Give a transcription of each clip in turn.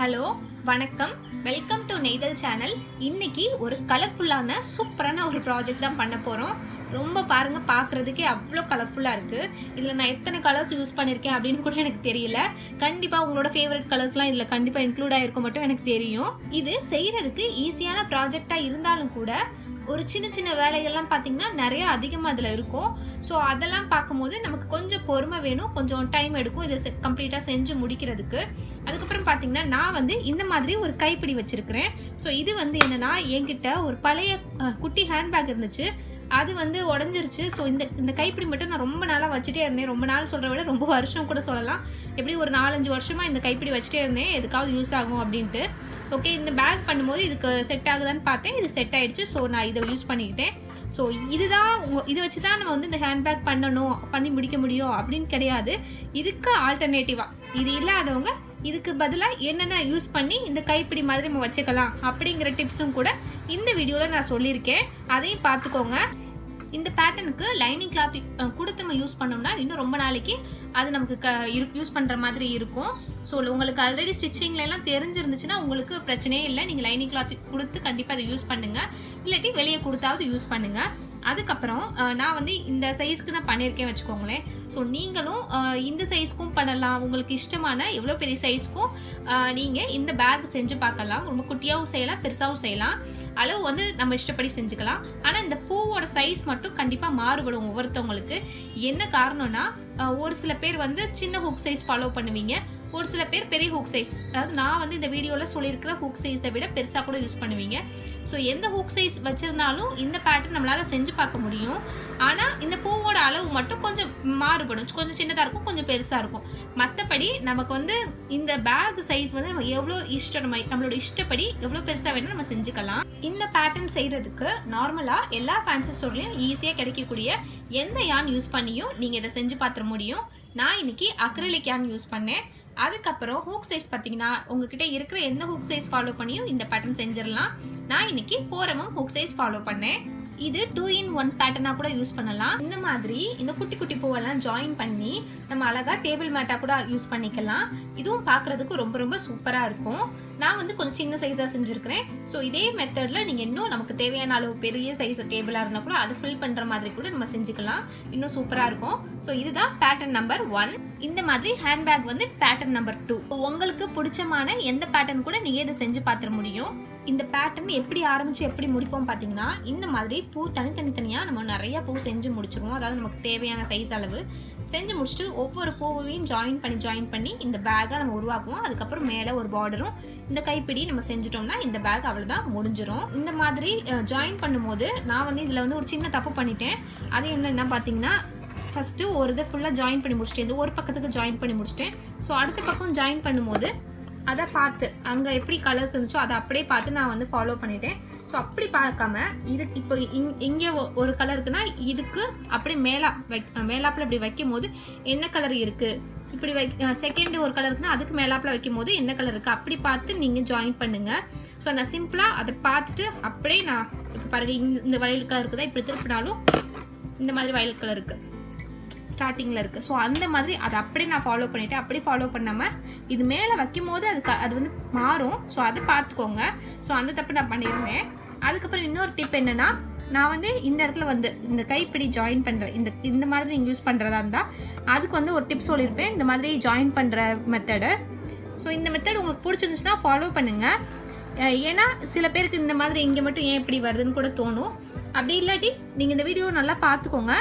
hello வணக்கம் welcome to நெய்தல் channel இன்னைக்கு ஒரு கலர்ஃபுல்லான சூப்பரான ஒரு ப்ராஜெக்ட் தான் பண்ண போகிறோம் ரொம்ப பாருங்க பார்க்குறதுக்கே அவ்வளோ கலர்ஃபுல்லாக இருக்குது இதில் நான் எத்தனை கலர்ஸ் யூஸ் பண்ணியிருக்கேன் அப்படின்னு கூட எனக்கு தெரியல கண்டிப்பாக உங்களோட ஃபேவரட் கலர்ஸ்லாம் இதில் கண்டிப்பாக இன்க்ளூட் ஆகிருக்கும் மட்டும் எனக்கு தெரியும் இது செய்கிறதுக்கு ஈஸியான ப்ராஜெக்டாக இருந்தாலும் கூட ஒரு சின்ன சின்ன வேலைகள்லாம் பார்த்தீங்கன்னா நிறைய அதிகமாக அதில் இருக்கும் ஸோ அதெல்லாம் பார்க்கும்போது நமக்கு கொஞ்சம் பொறுமை வேணும் கொஞ்சம் டைம் எடுக்கும் இதை கம்ப்ளீட்டாக செஞ்சு முடிக்கிறதுக்கு அதுக்கப்புறம் பார்த்தீங்கன்னா நான் வந்து இந்த மாதிரி ஒரு கைப்பிடி வச்சிருக்கிறேன் ஸோ இது வந்து என்னன்னா என்கிட்ட ஒரு பழைய அஹ், குட்டி ஹேண்ட்பேக் இருந்துச்சு அது வந்து உடஞ்சிருச்சு ஸோ இந்த இந்த கைப்பிடி மட்டும் நான் ரொம்ப நாளாக வச்சுட்டே இருந்தேன் ரொம்ப நாள் சொல்கிறத விட ரொம்ப வருஷம் கூட சொல்லலாம் எப்படி ஒரு நாலஞ்சு வருஷமாக இந்த கைப்பிடி வச்சுட்டே இருந்தேன் எதுக்காவது யூஸ் ஆகும் அப்படின்ட்டு ஓகே இந்த பேக் பண்ணும்போது இதுக்கு செட் ஆகுதான்னு பார்த்தேன் இது செட் ஆயிடுச்சு ஸோ நான் இதை யூஸ் பண்ணிக்கிட்டேன் ஸோ இதுதான் உங்க இதை வச்சு தான் நம்ம வந்து இந்த ஹேண்ட்பேக் பண்ணணும் பண்ணி முடிக்க முடியும் அப்படின்னு கிடையாது இதுக்கு ஆல்டர்னேட்டிவாக இது இல்லாதவங்க இதுக்கு பதிலாக என்னென்ன யூஸ் பண்ணி இந்த கைப்பிடி மாதிரி நம்ம வச்சுக்கலாம் அப்படிங்கிற டிப்ஸும் கூட இந்த வீடியோவில் நான் சொல்லியிருக்கேன் அதையும் பார்த்துக்கோங்க இந்த பேட்டர்னுக்கு லைனிங் கிளாத் கொடுத்து நம்ம யூஸ் பண்ணோம்னா இன்னும் ரொம்ப நாளைக்கு அது நமக்கு க யூஸ் பண்ணுற மாதிரி இருக்கும் ஸோ உங்களுக்கு ஆல்ரெடி ஸ்டிச்சிங்ல எல்லாம் தெரிஞ்சிருந்துச்சுன்னா உங்களுக்கு பிரச்சனையே இல்லை நீங்கள் லைனிங் கிளாத் கொடுத்து கண்டிப்பாக அதை யூஸ் பண்ணுங்க இல்லாட்டி வெளியே கொடுத்தாவது யூஸ் பண்ணுங்க அதுக்கப்புறம் அஹ், நான் வந்து இந்த சைஸ்க்கு நான் பண்ணியிருக்கேன் வச்சுக்கோங்களேன் ஸோ நீங்களும் அஹ், இந்த சைஸ்க்கும் பண்ணலாம் உங்களுக்கு இஷ்டமான எவ்வளோ பெரிய சைஸ்க்கும் நீங்கள் இந்த பேக் செஞ்சு பார்க்கலாம் ரொம்ப குட்டியாகவும் செய்யலாம் பெருசாகவும் செய்யலாம் அளவு வந்து நம்ம இஷ்டப்படி செஞ்சுக்கலாம் ஆனால் இந்த பூவோட சைஸ் மட்டும் கண்டிப்பாக மாறுபடும் ஒவ்வொருத்தவங்களுக்கு என்ன காரணம்னா அஹ், ஒரு சில பேர் வந்து சின்ன ஹுக் சைஸ் ஃபாலோ பண்ணுவீங்க ஒரு சில பேர் பெரிய ஹுக் சைஸ் அதாவது நான் வந்து இந்த வீடியோவில் சொல்லியிருக்கிற ஹுக் சைஸை விட பெருசாக கூட யூஸ் பண்ணுவீங்க ஸோ எந்த ஹுக் சைஸ் வச்சிருந்தாலும் இந்த பேட்டர்ன் நம்மளால செஞ்சு பார்க்க முடியும் ஆனால் இந்த பூவோட அளவு மட்டும் கொஞ்சம் மாறுபடும் கொஞ்சம் சின்னதாக இருக்கும் கொஞ்சம் பெருசாக இருக்கும் மற்றபடி நமக்கு வந்து இந்த பேக் சைஸ் வந்து நம்ம எவ்வளோ இஷ்டம் நம்ம நம்மளோட இஷ்டப்படி எவ்வளோ பெருசாக வேணும் நம்ம செஞ்சுக்கலாம் இந்த பேட்டர்ன் செய்கிறதுக்கு நார்மலாக எல்லா ஃபேன்சி ஸ்டோர்லையும் ஈஸியாக கிடைக்கக்கூடிய எந்த யான் யூஸ் பண்ணியும் நீங்கள் இதை செஞ்சு பார்த்துட முடியும் நான் இன்னைக்கு அக்ரிலிக் யான் யூஸ் பண்ணேன் அதுக்கப்புறம் ஹூக் சைஸ் பார்த்தீங்கன்னா உங்ககிட்ட இருக்கிற எந்த ஹூக் சைஸ் ஃபாலோ பண்ணியும் இந்த பேட்டர்ன் செஞ்சிடலாம் நான் இன்னைக்கு four mm hook size follow பண்ணேன் இது டூ இன் ஒன் பேட்டர்னாக கூட யூஸ் பண்ணலாம் இந்த மாதிரி இந்த குட்டி குட்டி பூவெல்லாம் ஜாயின் பண்ணி நம்ம அழகாக டேபிள் மேட்டாக கூட யூஸ் பண்ணிக்கலாம் இதுவும் பார்க்குறதுக்கு ரொம்ப ரொம்ப சூப்பராக இருக்கும் நான் வந்து கொஞ்சம் சின்ன சைஸாக செஞ்சுருக்கிறேன் ஸோ இதே மெத்தடில் நீங்கள் இன்னும் நமக்கு தேவையான அளவு பெரிய சைஸ் டேபிளாக இருந்தால் கூட அதை ஃபில் பண்ணுற மாதிரி கூட நம்ம செஞ்சுக்கலாம் இன்னும் சூப்பராக இருக்கும் ஸோ இதுதான் பேட்டர்ன் நம்பர் ஒன் இந்த மாதிரி ஹேண்ட்பேக் வந்து பேட்டர்ன் நம்பர் டூ உங்களுக்கு பிடிச்சமான எந்த பேட்டர்ன் கூட நீங்கள் இதை செஞ்சு பார்த்துட முடியும் இந்த பேட்டர்ன் எப்படி ஆரம்பிச்சு எப்படி முடிப்போம் பார்த்தீங்கன்னா இந்த மாதிரி பூ தனித்தனி தனியாக நம்ம நிறைய பூ செஞ்சு முடிச்சிருவோம் அதாவது நமக்கு தேவையான சைஸ் அளவு செஞ்சு முடிச்சுட்டு ஒவ்வொரு பூவையும் ஜாயின் பண்ணி ஜாயின் பண்ணி இந்த பேக்கை நம்ம உருவாக்குவோம் அதுக்கப்புறம் மேலே ஒரு பார்டரும் இந்த கைப்பிடி நம்ம செஞ்சுட்டோம்னா இந்த பேக் அவ்வளோதான் முடிஞ்சிரும் இந்த மாதிரி ஜாயின் பண்ணும்போது நான் வந்து இதில் வந்து ஒரு சின்ன தப்பு பண்ணிட்டேன் அது என்னென்னா பார்த்தீங்கன்னா ஃபஸ்ட்டு ஒரு இதை ஃபுல்லாக ஜாயின் பண்ணி முடிச்சிட்டேன் இந்த ஒரு பக்கத்துக்கு ஜாயின் பண்ணி முடிச்சிட்டேன் ஸோ அடுத்த பக்கம் ஜாயின் பண்ணும்போது அதை பார்த்து அங்கே எப்படி கலர்ஸ் இருந்துச்சோ அதை அப்படியே பார்த்து நான் வந்து ஃபாலோ பண்ணிட்டேன் ஸோ அப்படி பார்க்காம இது இப்போ இங் இங்கே ஒ- ஒரு கலர் இருக்குன்னா இதுக்கு அப்படியே மேலா வை மேலாப்பில் இப்படி வைக்கும் போது என்ன கலர் இருக்குது இப்படி வை செகண்ட் ஒரு கலர் இருக்குன்னா அதுக்கு மேலாப்பில் வைக்கும் போது என்ன கலர் இருக்குது அப்படி பார்த்து நீங்கள் ஜாயின் பண்ணுங்கள் ஸோ நான் சிம்பிளாக அதை பார்த்துட்டு அப்படியே நான் இப்போ பாருங்க இந்த- இந்த வயல் கலர் இருக்குதா இப்படி திருப்பினாலும் இந்த மாதிரி வயல் கலர் இருக்குது ஸ்டார்டிங்கில் இருக்குது ஸோ அந்த மாதிரி அதை அப்படியே நான் ஃபாலோ பண்ணிவிட்டேன் அப்படி ஃபாலோ பண்ணாமல் இது மேலே வைக்கும் போது அது க- அது வந்து மாறும் ஸோ அதை பார்த்துக்கோங்க ஸோ அந்த தப்பு நான் பண்ணியிருந்தேன் அதுக்கப்புறம் இன்னொரு டிப் என்னென்னா நான் வந்து இந்த இடத்துல வந்து இந்த கைப்பிடி ஜாயின் பண்ணுறேன் இந்த இந்த மாதிரி நீங்கள் யூஸ் பண்ணுறதா இருந்தால் அதுக்கு வந்து ஒரு டிப் சொல்லியிருப்பேன் இந்த மாதிரி ஜாயின் பண்ணுற மெத்தடு ஸோ இந்த மெத்தட் உங்களுக்கு பிடிச்சிருந்துச்சுன்னா ஃபாலோ பண்ணுங்கள் அஹ் ஏன்னா சில பேருக்கு இந்த மாதிரி இங்கே மட்டும் ஏன் இப்படி வருதுன்னு கூட தோணும் அப்படி இல்லாட்டி நீங்கள் இந்த வீடியோ நல்லா பார்த்துக்கோங்க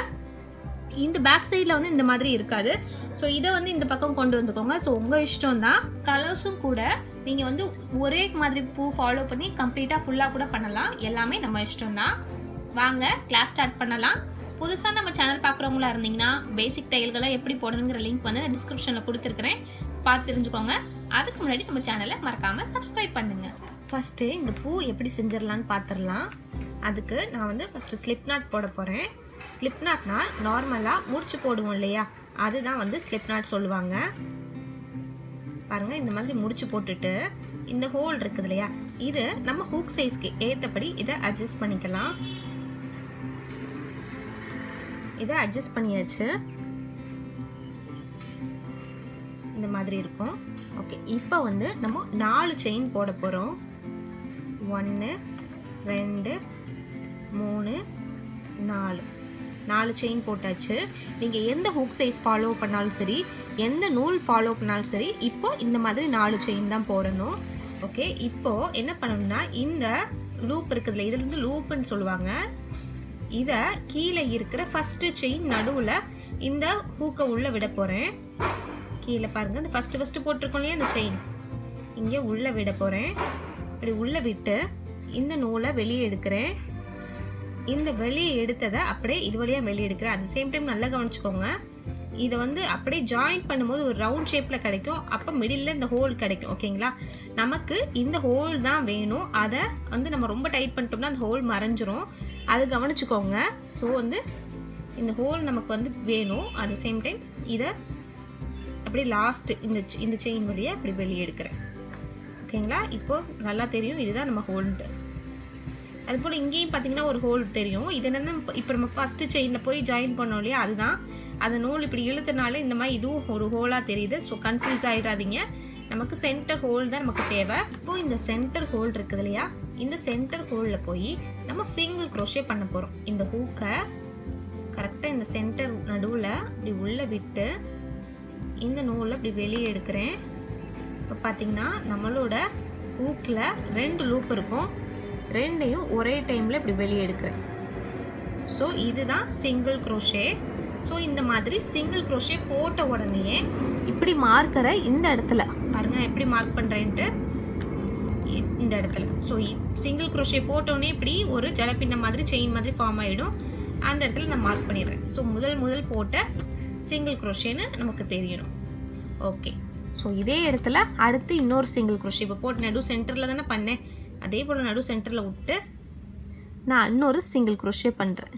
இந்த பேக் சைடில் வந்து இந்த மாதிரி இருக்காது ஸோ இதை வந்து இந்த பக்கம் கொண்டு வந்துக்கோங்க ஸோ உங்கள் இஷ்டம் தான் கலர்ஸும் கூட நீங்கள் வந்து ஒரே மாதிரி பூ ஃபாலோ பண்ணி கம்ப்ளீட்டாக ஃபுல்லாக கூட பண்ணலாம் எல்லாமே நம்ம இஷ்டம் தான் வாங்க கிளாஸ் ஸ்டார்ட் பண்ணலாம் புதுசாக நம்ம சேனல் பார்க்குறவங்களா இருந்தீங்கன்னா பேசிக் தையல்கள்லாம் எப்படி போடணுங்கிற லிங்க் வந்து நான் டிஸ்கிரிப்ஷனில் கொடுத்துருக்குறேன் பார்த்து தெரிஞ்சுக்கோங்க அதுக்கு முன்னாடி நம்ம சேனலை மறக்காமல் சப்ஸ்கிரைப் பண்ணுங்கள் ஃபஸ்ட்டு இந்த பூ எப்படி செஞ்சிடலான்னு பார்த்துடலாம் அதுக்கு நான் வந்து ஃபஸ்ட்டு ஸ்லிப் நாட் போட போகிறேன் ஸ்லிப் நாட்னா நார்மலாக முடிச்சு போடுவோம் இல்லையா அதுதான் வந்து ஸ்லிப் நாட் சொல்லுவாங்க பாருங்கள் இந்த மாதிரி முடிச்சு போட்டுட்டு இந்த ஹோல் இருக்குது இல்லையா இது நம்ம ஹூக் சைஸ்க்கு ஏற்றபடி இதை அட்ஜஸ்ட் பண்ணிக்கலாம் இதை அட்ஜஸ்ட் பண்ணியாச்சு இந்த மாதிரி இருக்கும் ஓகே இப்போ வந்து நம்ம நாலு செயின் போட போகிறோம் ஒன்று ரெண்டு மூணு நாலு நாலு செயின் போட்டாச்சு நீங்கள் எந்த ஹூக் சைஸ் ஃபாலோ பண்ணாலும் சரி எந்த நூல் ஃபாலோ பண்ணாலும் சரி இப்போ இந்த மாதிரி நாலு செயின் தான் போடணும் ஓகே இப்போ என்ன பண்ணணும்னா இந்த லூப் இருக்குதுல இதுலேருந்து லூப்புன்னு சொல்லுவாங்க இதை கீழே இருக்கிற ஃபஸ்ட்டு செயின் நடுவில் இந்த ஹூக்கை உள்ளே விட போகிறேன் கீழே பாருங்கள் இந்த ஃபஸ்ட்டு ஃபஸ்ட்டு போட்டிருக்கோம் இல்லையா அந்த செயின் இங்கே உள்ளே விட போகிறேன் இப்படி உள்ளே விட்டு இந்த நூலை வெளியே எடுக்கிறேன் இந்த வெளியே எடுத்ததை அப்படியே இது வழியாக வெளியே எடுக்கிறேன் அட் சேம் டைம் நல்லா கவனிச்சுக்கோங்க இதை வந்து அப்படியே ஜாயின் பண்ணும்போது ஒரு ரவுண்ட் ஷேப்பில் கிடைக்கும் அப்போ மிடில் இந்த ஹோல் கிடைக்கும் ஓகேங்களா நமக்கு இந்த ஹோல் தான் வேணும் அதை வந்து நம்ம ரொம்ப டைட் பண்ணிட்டோம்னா அந்த ஹோல் மறைஞ்சிரும் அது கவனிச்சுக்கோங்க ஸோ வந்து இந்த ஹோல் நமக்கு வந்து வேணும் அட் சேம் டைம் இதை அப்படியே லாஸ்ட் இந்த இந்த செயின் வழியாக அப்படி வெளியே எடுக்கிறேன் ஓகேங்களா இப்போ நல்லா தெரியும் இதுதான் நம்ம ஹோல்ட்டு அது போல் இங்கேயும் பார்த்தீங்கன்னா ஒரு ஹோல் தெரியும் இது என்னென்னா இப்போ நம்ம ஃபஸ்ட்டு செயினில் போய் ஜாயின் பண்ணோம் இல்லையா அதுதான் அந்த நூல் இப்படி இழுத்தனால இந்த மாதிரி இதுவும் ஒரு ஹோலாக தெரியுது ஸோ கன்ஃபியூஸ் ஆகிடாதீங்க நமக்கு சென்டர் ஹோல் தான் நமக்கு தேவை இப்போ இந்த சென்டர் ஹோல் இருக்குது இல்லையா இந்த சென்டர் ஹோலில் போய் நம்ம சிங்கிள் க்ரோஷே பண்ண போகிறோம் இந்த ஹூக்கை கரெக்டாக இந்த சென்டர் நடுவில் இப்படி உள்ளே விட்டு இந்த நூலை இப்படி வெளியே எடுக்கிறேன் இப்போ பார்த்தீங்கன்னா நம்மளோட ஹூக்கில் ரெண்டு லூப் இருக்கும் ரெண்டையும் ஒரே டைமில் இப்படி வெளியே எடுக்கிறேன் ஸோ இதுதான் சிங்கிள் க்ரோஷே ஸோ இந்த மாதிரி சிங்கிள் க்ரோஷே போட்ட உடனேயே இப்படி மார்க்கரை இந்த இடத்துல பாருங்க எப்படி மார்க் பண்ணுறேன்ட்டு இந்த இடத்துல ஸோ சிங்கிள் க்ரோஷே போட்டோடனே இப்படி ஒரு ஜலப்பின்ன மாதிரி செயின் மாதிரி ஃபார்ம் ஆகிடும் அந்த இடத்துல நான் மார்க் பண்ணிடுறேன் ஸோ முதல் முதல் போட்ட சிங்கிள் க்ரோஷேன்னு நமக்கு தெரியணும் ஓகே ஸோ இதே இடத்துல அடுத்து இன்னொரு சிங்கிள் க்ரோஷே இப்போ போட்டு நடு சென்டரில் தானே பண்ணேன் அதே போல் நடு சென்டரில் விட்டு நான் இன்னொரு சிங்கிள் க்ரோஷே பண்ணுறேன்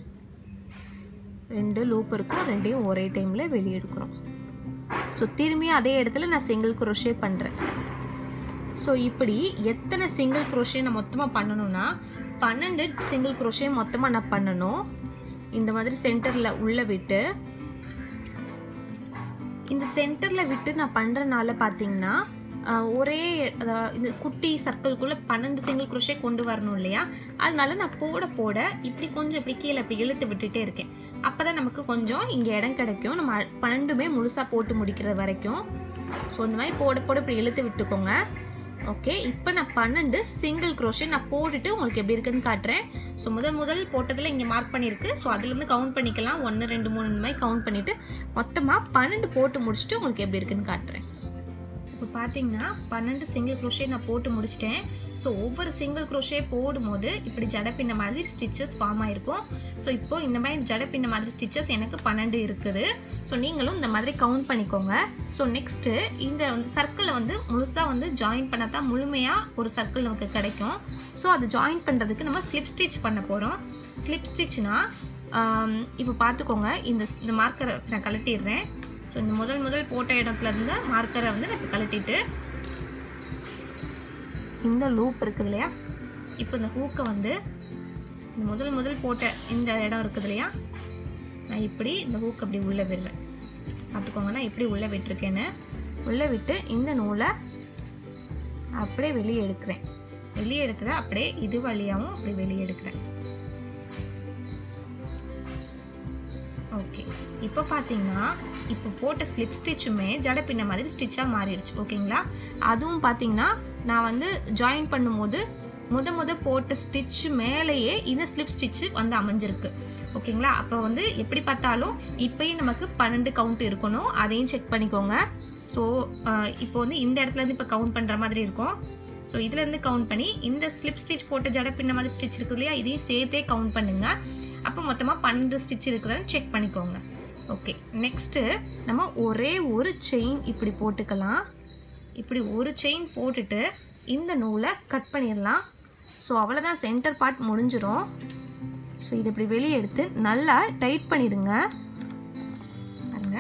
ரெண்டு லூப் இருக்கும் ரெண்டையும் ஒரே டைமில் வெளியே எடுக்கிறோம் ஸோ திரும்பியும் அதே இடத்துல நான் சிங்கிள் க்ரோஷே பண்ணுறேன் ஸோ இப்படி எத்தனை சிங்கிள் க்ரோஷே நான் மொத்தமாக பண்ணணும்னா பன்னெண்டு சிங்கிள் க்ரோஷே மொத்தமாக நான் பண்ணணும் இந்த மாதிரி சென்டரில் உள்ளே விட்டு இந்த சென்டரில் விட்டு நான் பண்ணுறனால பார்த்தீங்கன்னா ஒரே இந்த குட்டி சர்க்கிள்குள்ளே பன்னெண்டு சிங்கிள் குரோஷே கொண்டு வரணும் இல்லையா அதனால நான் போட போட இப்படி கொஞ்சம் இப்படி கீழே இப்படி இழுத்து விட்டுட்டே இருக்கேன் அப்போ தான் நமக்கு கொஞ்சம் இங்கே இடம் கிடைக்கும் நம்ம பன்னெண்டுமே முழுசாக போட்டு முடிக்கிற வரைக்கும் ஸோ இந்த மாதிரி போட போட இப்படி இழுத்து விட்டுக்கோங்க ஓகே இப்போ நான் பன்னெண்டு சிங்கிள் க்ரோஷே நான் போட்டுட்டு உங்களுக்கு எப்படி இருக்குன்னு காட்டுறேன் ஸோ முதல் முதல் போட்டதில் இங்கே மார்க் பண்ணியிருக்கு ஸோ அதுலேருந்து கவுண்ட் பண்ணிக்கலாம் ஒன்று ரெண்டு மூணு இந்த மாதிரி கவுண்ட் பண்ணிவிட்டு மொத்தமாக பன்னெண்டு போட்டு முடிச்சுட்டு உங்களுக்கு எப்படி இருக்குன்னு காட்டுறேன் இப்போ பார்த்தீங்கன்னா பன்னெண்டு சிங்கிள் க்ரோஷே நான் போட்டு முடிச்சிட்டேன் ஸோ ஒவ்வொரு சிங்கிள் க்ரோஷே போடும்போது இப்படி ஜடப்பின்ன மாதிரி ஸ்டிச்சஸ் ஃபார்ம் ஆயிருக்கும் ஸோ இப்போ இந்த மாதிரி ஜடப்பின்ன மாதிரி ஸ்டிச்சஸ் எனக்கு பன்னெண்டு இருக்குது ஸோ நீங்களும் இந்த மாதிரி கவுண்ட் பண்ணிக்கோங்க ஸோ நெக்ஸ்ட்டு இந்த சர்க்கிளை வந்து முழுசாக வந்து ஜாயின் பண்ண தான் முழுமையாக ஒரு சர்க்கிள் நமக்கு கிடைக்கும் ஸோ அது ஜாயின் பண்ணுறதுக்கு நம்ம ஸ்லிப் ஸ்டிச் பண்ண போகிறோம் ஸ்லிப் ஸ்டிச்னா இப்போ பார்த்துக்கோங்க இந்த இந்த மார்க்கரை நான் கழட்டிடுறேன் ஸோ இந்த முதல் முதல் போட்ட இடத்துல இருந்த மார்க்கரை வந்து நான் இப்போ கழட்டிட்டு இந்த லூப் இருக்குது இல்லையா இப்போ இந்த ஹூக்கை வந்து இந்த முதல் முதல் போட்ட இந்த இடம் இருக்குது இல்லையா நான் இப்படி இந்த ஹூக் அப்படி உள்ளே விடுறேன் பார்த்துக்கோங்க நான் எப்படி உள்ளே விட்டுருக்கேன்னு உள்ளே விட்டு இந்த நூலை அப்படியே வெளியே எடுக்கிறேன் வெளியே எடுத்ததை அப்படியே இது வழியாகவும் அப்படி வெளியே எடுக்கிறேன் ஓகே இப்போ பார்த்தீங்கன்னா இப்போ போட்ட ஸ்லிப் ஸ்டிச்சுமே ஜட பின்ன மாதிரி ஸ்டிச்சாக மாறிடுச்சு ஓகேங்களா அதுவும் பார்த்தீங்கன்னா நான் வந்து ஜாயின் பண்ணும்போது முத முத போட்ட ஸ்டிச் மேலேயே இந்த ஸ்லிப் ஸ்டிச்சு வந்து அமைஞ்சிருக்கு ஓகேங்களா அப்போ வந்து எப்படி பார்த்தாலும் இப்போயும் நமக்கு பன்னெண்டு கவுண்ட் இருக்கணும் அதையும் செக் பண்ணிக்கோங்க ஸோ இப்போ வந்து இந்த இடத்துலேருந்து இப்போ கவுண்ட் பண்ணுற மாதிரி இருக்கும் ஸோ இதுலேருந்து கவுண்ட் பண்ணி இந்த ஸ்லிப் ஸ்டிச் போட்ட ஜட பின்ன மாதிரி ஸ்டிச் இருக்குது இல்லையா இதையும் சேர்த்தே கவுண்ட் பண்ணுங்கள் அப்போ மொத்தமாக பன்னெண்டு ஸ்டிச் இருக்குதான்னு செக் பண்ணிக்கோங்க ஓகே நெக்ஸ்ட்டு நம்ம ஒரே ஒரு செயின் இப்படி போட்டுக்கலாம் இப்படி ஒரு செயின் போட்டுட்டு இந்த நூலை கட் பண்ணிடலாம் ஸோ அவ்வளோதான் சென்டர் பார்ட் முடிஞ்சிடும் ஸோ இதை இப்படி வெளியே எடுத்து நல்லா டைட் பண்ணிடுங்க பாருங்க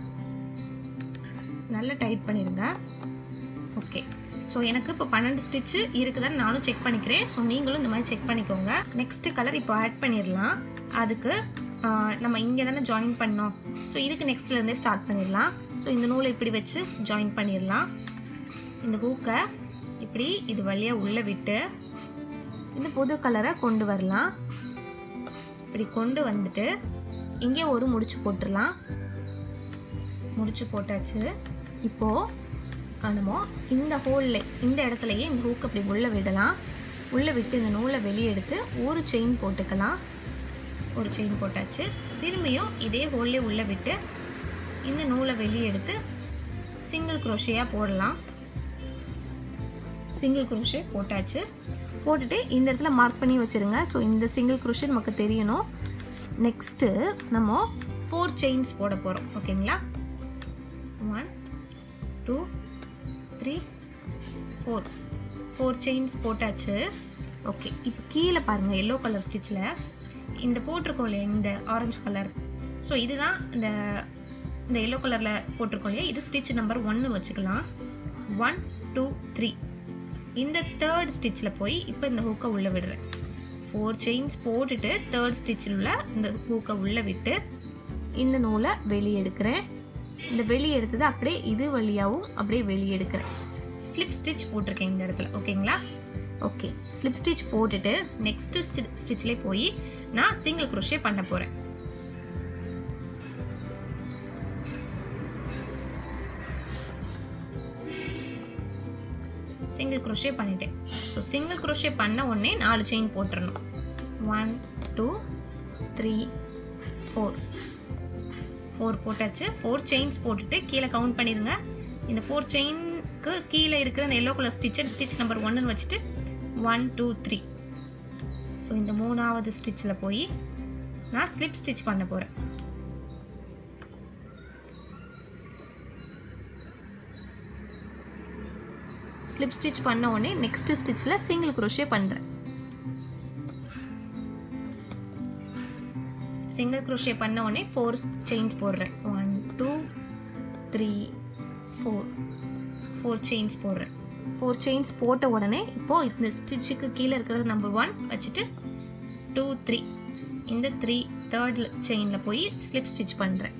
நல்லா டைட் பண்ணிடுங்க ஓகே ஸோ எனக்கு இப்போ பன்னெண்டு ஸ்டிச்சு இருக்குதான்னு நானும் செக் பண்ணிக்கிறேன் ஸோ நீங்களும் இந்த மாதிரி செக் பண்ணிக்கோங்க நெக்ஸ்ட் கலர் இப்போ ஆட் பண்ணிடலாம் அதுக்கு நம்ம இங்கே தானே ஜாயின் பண்ணோம் ஸோ இதுக்கு நெக்ஸ்ட்லேருந்தே ஸ்டார்ட் பண்ணிடலாம் ஸோ இந்த நூலை இப்படி வச்சு ஜாயின் பண்ணிடலாம் இந்த ஹூக்கை இப்படி இது வழியாக உள்ளே விட்டு இந்த புது கலரை கொண்டு வரலாம் இப்படி கொண்டு வந்துட்டு இங்கே ஒரு முடிச்சு போட்டுடலாம் முடிச்சு போட்டாச்சு இப்போது நம்ம இந்த ஹோலில் இந்த இடத்துலையே இந்த ஹூக் அப்படி உள்ளே விடலாம் உள்ளே விட்டு இந்த நூலை வெளியே எடுத்து ஒரு செயின் போட்டுக்கலாம் ஒரு செயின் போட்டாச்சு திரும்பியும் இதே ஹோல்லே உள்ளே விட்டு இந்த நூலை வெளியே எடுத்து சிங்கிள் குரோஷியாக போடலாம் சிங்கிள் குரோஷே போட்டாச்சு போட்டுட்டு இந்த இடத்துல மார்க் பண்ணி வச்சுருங்க ஸோ இந்த சிங்கிள் குரோஷே நமக்கு தெரியணும் நெக்ஸ்ட்டு நம்ம ஃபோர் செயின்ஸ் போட போகிறோம் ஓகேங்களா one two three four four chains போட்டாச்சு ஓகே இப்போ கீழே பாருங்கள் எல்லோ கலர் ஸ்டிச்சில் இந்த போட்டிருக்கோம் இல்லையா இந்த ஆரஞ்சு கலர் ஸோ இதுதான் இந்த இந்த எல்லோ கலரில் போட்டிருக்கோம் இல்லையா இது ஸ்டிச் நம்பர் ஒன்று வச்சுக்கலாம் ஒன் டூ த்ரீ இந்த தேர்ட் ஸ்டிச்சில் போய் இப்போ இந்த ஹூக்கை உள்ளே விடுறேன் ஃபோர் செயின்ஸ் போட்டுட்டு தேர்ட் ஸ்டிச்சில் உள்ள இந்த ஹூக்கை உள்ளே விட்டு இந்த நூலை வெளியே எடுக்கிறேன் இந்த வெளியே எடுத்தது அப்படியே இது வழியாகவும் அப்படியே வெளியே எடுக்கிறேன் ஸ்லிப் ஸ்டிச் போட்டிருக்கேன் இந்த இடத்துல ஓகேங்களா ஓகே ஸ்லிப் ஸ்டிச் போட்டுட்டு நெக்ஸ்ட் ஸ்டிச்லேயே போய் நான் சிங்கிள் குரோஷே பண்ண போகிறேன் சிங்கிள் குரோஷே பண்ணிட்டேன் ஸோ சிங்கிள் குரோஷே பண்ண உடனே நாலு செயின் போட்டுறணும் one two three four four போட்டாச்சு ஃபோர் செயின்ஸ் போட்டுட்டு கீழே கவுண்ட் பண்ணிடுங்க இந்த ஃபோர் செயினுக்கு கீழே இருக்கிற அந்த yellow colour stitcher stitch number ஒன்றுன்னு வச்சுட்டு ஒன் டூ த்ரீ ஸோ இந்த மூணாவது ஸ்டிச்சில் போய் நான் ஸ்லிப் ஸ்டிச் பண்ண போகிறேன் ஸ்லிப் ஸ்டிச் பண்ண உடனே நெக்ஸ்ட் ஸ்டிச்சில் சிங்கிள் குரோஷே பண்ணுறேன் சிங்கிள் குரோஷே பண்ண உடனே ஃபோர் செயின்ஸ் போடுறேன் one two three four four chains போடுறேன் ஃபோர் செயின்ஸ் போட்ட உடனே இப்போது இந்த ஸ்டிச்சுக்கு கீழே இருக்கிறது நம்பர் ஒன் வச்சுட்டு டூ த்ரீ இந்த த்ரீ தேர்ட் செயினில் போய் ஸ்லிப் ஸ்டிச் பண்ணுறேன்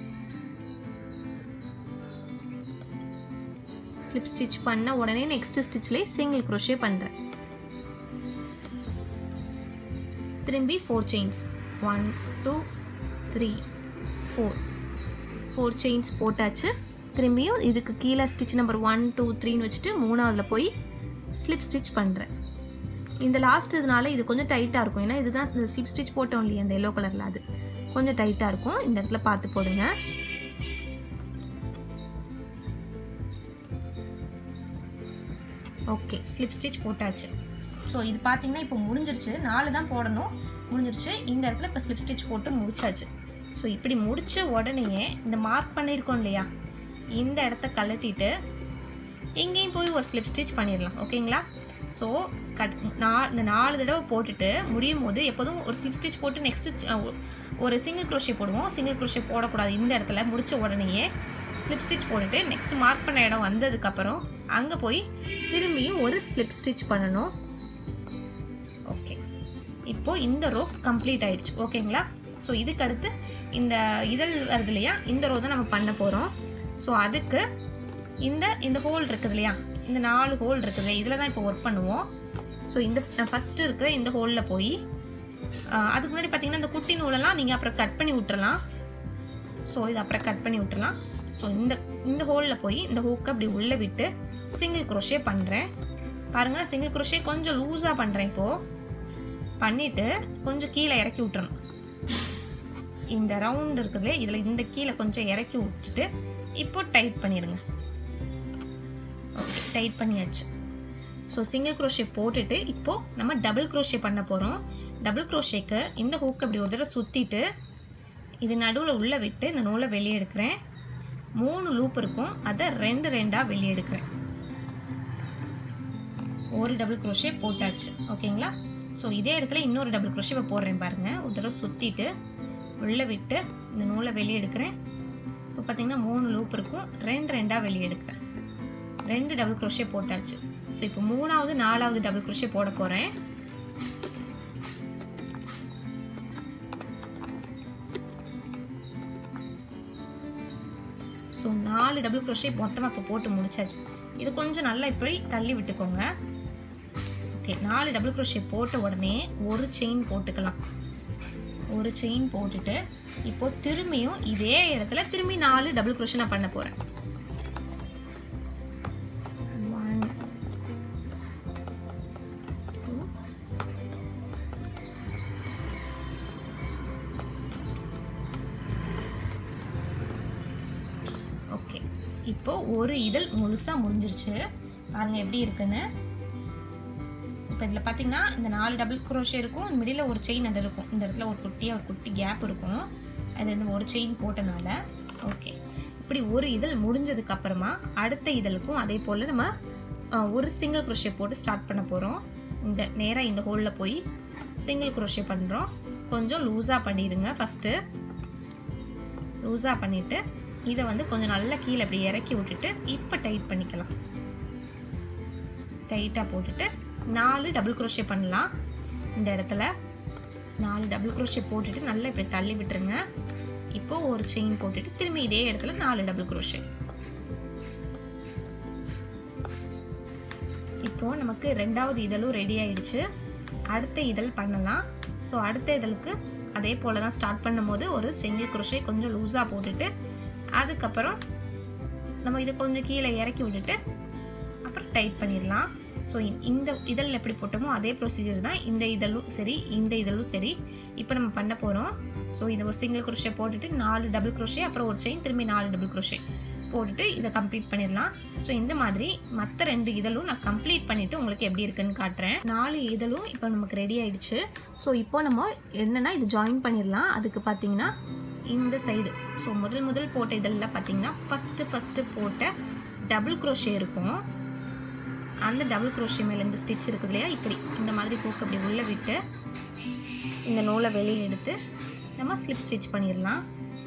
ஸ்லிப் ஸ்டிச் பண்ண உடனே நெக்ஸ்ட் ஸ்டிச்லேயே சிங்கிள் குரோஷே பண்ணுறேன் திரும்பி four chains one two three four four chains போட்டாச்சு திரும்பியும் இதுக்கு கீழே ஸ்டிச் நம்பர் ஒன் டூ த்ரீன்னு வச்சுட்டு மூணாவதுல போய் ஸ்லிப் ஸ்டிச் பண்ணுறேன் இந்த லாஸ்ட் இதனால இது கொஞ்சம் டைட்டாக இருக்கும் ஏன்னா இதுதான் இந்த ஸ்லிப் ஸ்டிச் போட்டோம் இல்லையா இந்த எல்லோ கலரில் அது கொஞ்சம் டைட்டாக இருக்கும் இந்த இடத்துல பார்த்து போடுங்க ஓகே ஸ்லிப் ஸ்டிச் போட்டாச்சு ஸோ இது பார்த்தீங்கன்னா இப்போ முடிஞ்சிருச்சு நாலு தான் போடணும் முடிஞ்சிருச்சு இந்த இடத்துல இப்போ ஸ்லிப் ஸ்டிச் போட்டு முடிச்சாச்சு ஸோ இப்படி முடித்த உடனேயே இந்த மார்க் பண்ணியிருக்கோம் இல்லையா இந்த இடத்த கழட்டிட்டு எங்கேயும் போய் ஒரு ஸ்லிப் ஸ்டிச் பண்ணிடலாம் ஓகேங்களா ஸோ கட் நான் இந்த நாலு தடவை போட்டுட்டு முடியும் போது எப்போதும் ஒரு ஸ்லிப் ஸ்டிச் போட்டு நெக்ஸ்ட்டு ஒரு சிங்கிள் குரோஷே போடுவோம் சிங்கிள் குரோஷே போடக்கூடாது இந்த இடத்துல முடித்த உடனேயே ஸ்லிப் ஸ்டிச் போட்டுட்டு நெக்ஸ்ட் மார்க் பண்ண இடம் வந்ததுக்கப்புறம் அங்கே போய் திரும்பியும் ஒரு ஸ்லிப் ஸ்டிச் பண்ணணும் ஓகே இப்போ இந்த ரோ கம்ப்ளீட் ஆயிடுச்சு ஓகேங்களா ஸோ இதுக்கு அடுத்து இந்த இதழ் வருது இல்லையா இந்த ரோ தான் நம்ம பண்ண போகிறோம் ஸோ அதுக்கு இந்த இந்த ஹோல் இருக்குது இல்லையா இந்த நாலு ஹோல் இருக்குது இதில் தான் இப்போ ஒர்க் பண்ணுவோம் ஸோ இந்த ஃபஸ்ட்டு இருக்கிற இந்த ஹோலில் போய் அதுக்கு முன்னாடி பார்த்தீங்கன்னா இந்த குட்டி நூலெல்லாம் நீங்கள் அப்புறம் கட் பண்ணி விட்டுறலாம் ஸோ இது அப்புறம் கட் பண்ணி விட்டுறலாம் ஸோ இந்த இந்த ஹோலில் போய் இந்த ஹூக்கை அப்படி உள்ளே விட்டு சிங்கிள் குரோஷே பண்ணுறேன் பாருங்கள் சிங்கிள் குரோஷே கொஞ்சம் லூஸாக பண்ணுறேன் இப்போது பண்ணிவிட்டு கொஞ்சம் கீழே இறக்கி விட்டுறணும் இந்த ரவுண்ட் இருக்குதுல இதில் இந்த கீழே கொஞ்சம் இறக்கி விட்டுட்டு இப்போ டைட் பண்ணிடுங்க ஓகே டைட் பண்ணியாச்சு ஸோ சிங்கிள் குரோஷே போட்டுட்டு இப்போது நம்ம டபுள் குரோஷே பண்ண போகிறோம் டபுள் குரோஷேக்கு இந்த ஹூக் அப்படி ஒரு தடவை சுற்றிட்டு இது நடுவில் உள்ளே விட்டு இந்த நூலை வெளியே எடுக்கிறேன் மூணு லூப் இருக்கும் அதை ரெண்டு ரெண்டாக வெளியே எடுக்கிறேன் ஒரு டபுள் குரோஷே போட்டாச்சு ஓகேங்களா ஸோ இதே இடத்துல இன்னொரு டபுள் குரோஷே இப்போ போடுறேன் பாருங்கள் ஒரு தடவை சுற்றிட்டு உள்ளே விட்டு இந்த நூலை வெளியே எடுக்கிறேன் இப்போ பார்த்தீங்கன்னா மூணு லூப் இருக்கும் ரெண்டு ரெண்டாக வெளியே எடுக்கிறேன் ரெண்டு டபுள் குரோஷே போட்டாச்சு ஸோ இப்போ மூணாவது நாலாவது டபுள் குரோஷே போட போகிறேன் ஸோ நாலு டபுள் குரோஷே மொத்தமாக இப்போ போட்டு முடிச்சாச்சு இது கொஞ்சம் நல்லா இப்படி தள்ளி விட்டுக்கோங்க ஓகே நாலு டபுள் க்ரோஷே போட்ட உடனே ஒரு செயின் போட்டுக்கலாம் ஒரு செயின் போட்டுட்டு இப்போ திரும்பியும் இதே இடத்துல திரும்பி நாலு டபுள் க்ரோஷே நான் பண்ண போகிறேன் ஒன் டூ ஓகே இப்போ ஒரு இதழ் முழுசா முடிஞ்சிருச்சு பாருங்க எப்படி இருக்குன்னு இப்போ இதில் பார்த்தீங்கன்னா இந்த நாலு டபுள் குரோஷே இருக்கும் மிடில் ஒரு செயின் அது இருக்கும் இந்த இடத்துல ஒரு குட்டியாக ஒரு குட்டி கேப் இருக்கும் அது இந்த ஒரு செயின் போட்டனால ஓகே இப்படி ஒரு இதழ் முடிஞ்சதுக்கு அப்புறமா அடுத்த இதழுக்கும் அதே போல் நம்ம அஹ், ஒரு சிங்கிள் குரோஷே போட்டு ஸ்டார்ட் பண்ண போகிறோம் இந்த நேராக இந்த ஹோலில் போய் சிங்கிள் குரோஷே பண்ணுறோம் கொஞ்சம் லூஸாக பண்ணிடுங்க ஃபஸ்ட்டு லூஸாக பண்ணிவிட்டு இதை வந்து கொஞ்சம் நல்லா கீழே இப்படி இறக்கி விட்டுட்டு இப்போ டைட் பண்ணிக்கலாம் டைட்டாக போட்டுட்டு நாலு டபுள் குரோஷே பண்ணலாம் இந்த இடத்துல நாலு டபுள் குரோஷே போட்டுட்டு நல்லா இப்படி தள்ளி விட்டுருங்க இப்போ ஒரு செயின் போட்டுட்டு திரும்பி இதே இடத்துல நாலு டபுள் குரோஷே இப்போ நமக்கு ரெண்டாவது இதழும் ரெடி ஆயிடுச்சு அடுத்த இதழ் பண்ணலாம் ஸோ அடுத்த இதழுக்கு அதே போல தான் ஸ்டார்ட் பண்ணும்போது ஒரு சிங்கிள் குரோஷே கொஞ்சம் லூஸாக போட்டுட்டு அதுக்கப்புறம் நம்ம இதை கொஞ்சம் கீழே இறக்கி விட்டுட்டு அப்புறம் டைட் பண்ணிடலாம் ஸோ இந்த இதழில் எப்படி போட்டோமோ அதே ப்ரொசீஜர் தான் இந்த இதழும் சரி இந்த இதழும் சரி இப்போ நம்ம பண்ண போகிறோம் ஸோ இதை ஒரு சிங்கிள் குரோஷே போட்டுட்டு நாலு டபுள் குரோஷே அப்புறம் ஒரு செயின் திரும்பி நாலு டபுள் குரோஷே போட்டுட்டு இதை கம்ப்ளீட் பண்ணிடலாம் ஸோ இந்த மாதிரி மற்ற ரெண்டு இதழும் நான் கம்ப்ளீட் பண்ணிவிட்டு உங்களுக்கு எப்படி இருக்குன்னு காட்டுறேன் நாலு இதழும் இப்போ நமக்கு ரெடி ஆயிடுச்சு ஸோ இப்போ நம்ம என்னென்னா இது ஜாயின் பண்ணிடலாம் அதுக்கு பார்த்தீங்கன்னா இந்த சைடு ஸோ முதல் முதல் போட்ட இதெல்லாம் பார்த்தீங்கன்னா ஃபஸ்ட்டு ஃபஸ்ட்டு போட்ட டபுள் குரோஷே இருக்கும் அந்த டபுள் குரோஷே மேலே இந்த ஸ்டிச் இருக்குது இல்லையா இப்படி இந்த மாதிரி பூக்கு அப்படி உள்ளே விட்டு இந்த நூலை வெளியே எடுத்து நம்ம ஸ்லிப் ஸ்டிச் பண்ணிடலாம்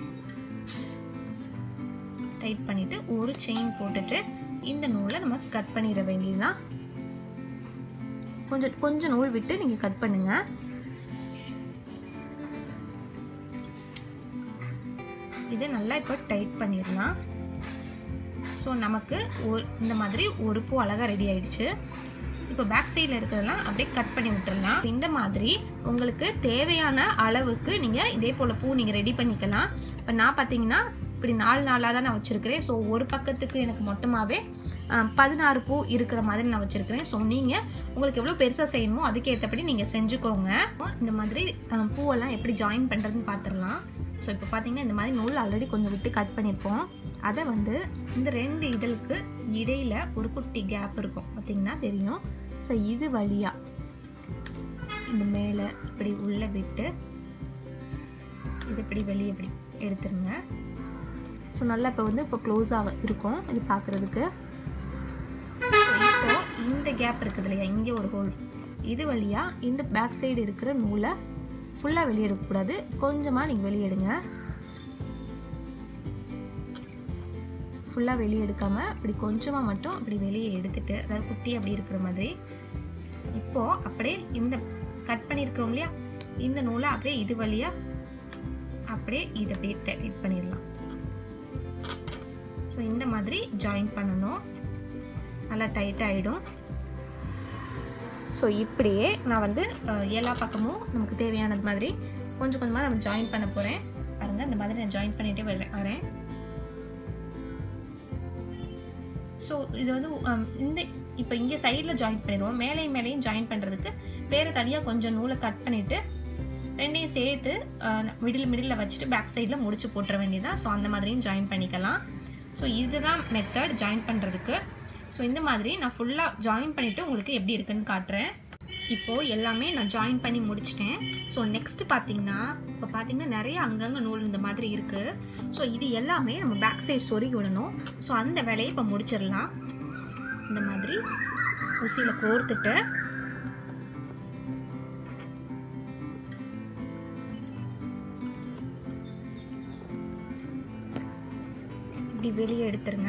டைட் பண்ணிவிட்டு ஒரு செயின் போட்டுட்டு இந்த நூலை நம்ம கட் பண்ணிட வேண்டியதுதான் கொஞ்சம் கொஞ்சம் நூல் விட்டு நீங்கள் கட் பண்ணுங்கள் இதை நல்லா இப்போ டைட் பண்ணிடலாம் ஸோ நமக்கு ஒரு இந்த மாதிரி ஒரு பூ அழகாக ரெடி ஆயிடுச்சு இப்போ பேக் சைடில் இருக்கிறதெல்லாம் அப்படியே கட் பண்ணி விட்டுறலாம் இந்த மாதிரி உங்களுக்கு தேவையான அளவுக்கு நீங்கள் இதே போல் பூ நீங்கள் ரெடி பண்ணிக்கலாம் இப்போ நான் பார்த்தீங்கன்னா இப்படி நாலு நாளாக தான் நான் வச்சுருக்கிறேன் ஸோ ஒரு பக்கத்துக்கு எனக்கு மொத்தமாகவே பதினாறு பூ இருக்கிற மாதிரி நான் வச்சுருக்கிறேன் ஸோ நீங்கள் உங்களுக்கு எவ்வளோ பெருசாக செய்யணுமோ அதுக்கேற்றபடி நீங்கள் செஞ்சுக்கோங்க இந்த மாதிரி அஹ், பூவெல்லாம் எப்படி ஜாயின் பண்ணுறதுன்னு பார்த்துடலாம் ஸோ இப்போ பார்த்தீங்கன்னா இந்த மாதிரி நூல் ஆல்ரெடி கொஞ்சம் விட்டு கட் பண்ணியிருப்போம் அதை வந்து இந்த ரெண்டு இதழுக்கு இடையில ஒரு குட்டி கேப் இருக்கும் பார்த்தீங்கன்னா தெரியும் ஸோ இது வழியாக இந்த மேலே இப்படி உள்ளே விட்டு இது இப்படி வெளியே இப்படி எடுத்துருங்க ஸோ நல்லா இப்போ வந்து இப்போ க்ளோஸாக இருக்கும் இது பார்க்குறதுக்கு இப்போ இந்த கேப் இருக்குது இல்லையா இங்கே ஒரு ஹோல் இது வழியாக இந்த பேக் சைடு இருக்கிற நூலை ஃபுல்லாக வெளியே எடுக்கக்கூடாது கொஞ்சமாக நீங்கள் வெளியே எடுங்க ஃபுல்லாக வெளியே எடுக்காமல் இப்படி கொஞ்சமாக மட்டும் அப்படி வெளியே எடுத்துட்டு அதாவது குட்டி அப்படி இருக்கிற மாதிரி இப்போது அப்படியே இந்த கட் பண்ணியிருக்கிறோம் இல்லையா இந்த நூலை அப்படியே இது வழியாக அப்படியே இதை அப்படியே டைட் பண்ணிடலாம் ஸோ இந்த மாதிரி ஜாயின் பண்ணணும் நல்லா டைட் ஆகிடும் ஸோ இப்படியே நான் வந்து அஹ், எல்லா பக்கமும் நமக்கு தேவையானது மாதிரி கொஞ்சம் கொஞ்சமாக நம்ம ஜாயின் பண்ண போகிறேன் பாருங்கள் இந்த மாதிரி நான் ஜாயின் பண்ணிகிட்டே வரேன் வரேன் ஸோ இது வந்து um, இந்த இப்போ இங்கே சைடில் ஜாயின் பண்ணிடுவோம் மேலேயும் மேலேயும் ஜாயின் பண்ணுறதுக்கு வேறு தனியாக கொஞ்சம் நூலை கட் பண்ணிவிட்டு ரெண்டையும் சேர்த்து மிடில் மிடில் வச்சுட்டு பேக் சைடில் முடிச்சு போட்டுற வேண்டியதான் ஸோ அந்த மாதிரியும் ஜாயின் பண்ணிக்கலாம் ஸோ இதுதான் மெத்தட் ஜாயின் பண்ணுறதுக்கு ஸோ இந்த மாதிரி நான் ஃபுல்லாக ஜாயின் பண்ணிவிட்டு உங்களுக்கு எப்படி இருக்குன்னு காட்டுறேன் இப்போது எல்லாமே நான் ஜாயின் பண்ணி முடிச்சிட்டேன் ஸோ நெக்ஸ்ட்டு பார்த்தீங்கன்னா இப்போ பார்த்தீங்கன்னா நிறைய அங்கங்கே நூல் இந்த மாதிரி இருக்குது ஸோ இது எல்லாமே நம்ம பேக் சைடு சொருகி விடணும் ஸோ அந்த வேலையை இப்போ முடிச்சிடலாம் இந்த மாதிரி ஊசியில் கோர்த்துட்டு இப்படி வெளியே எடுத்துருங்க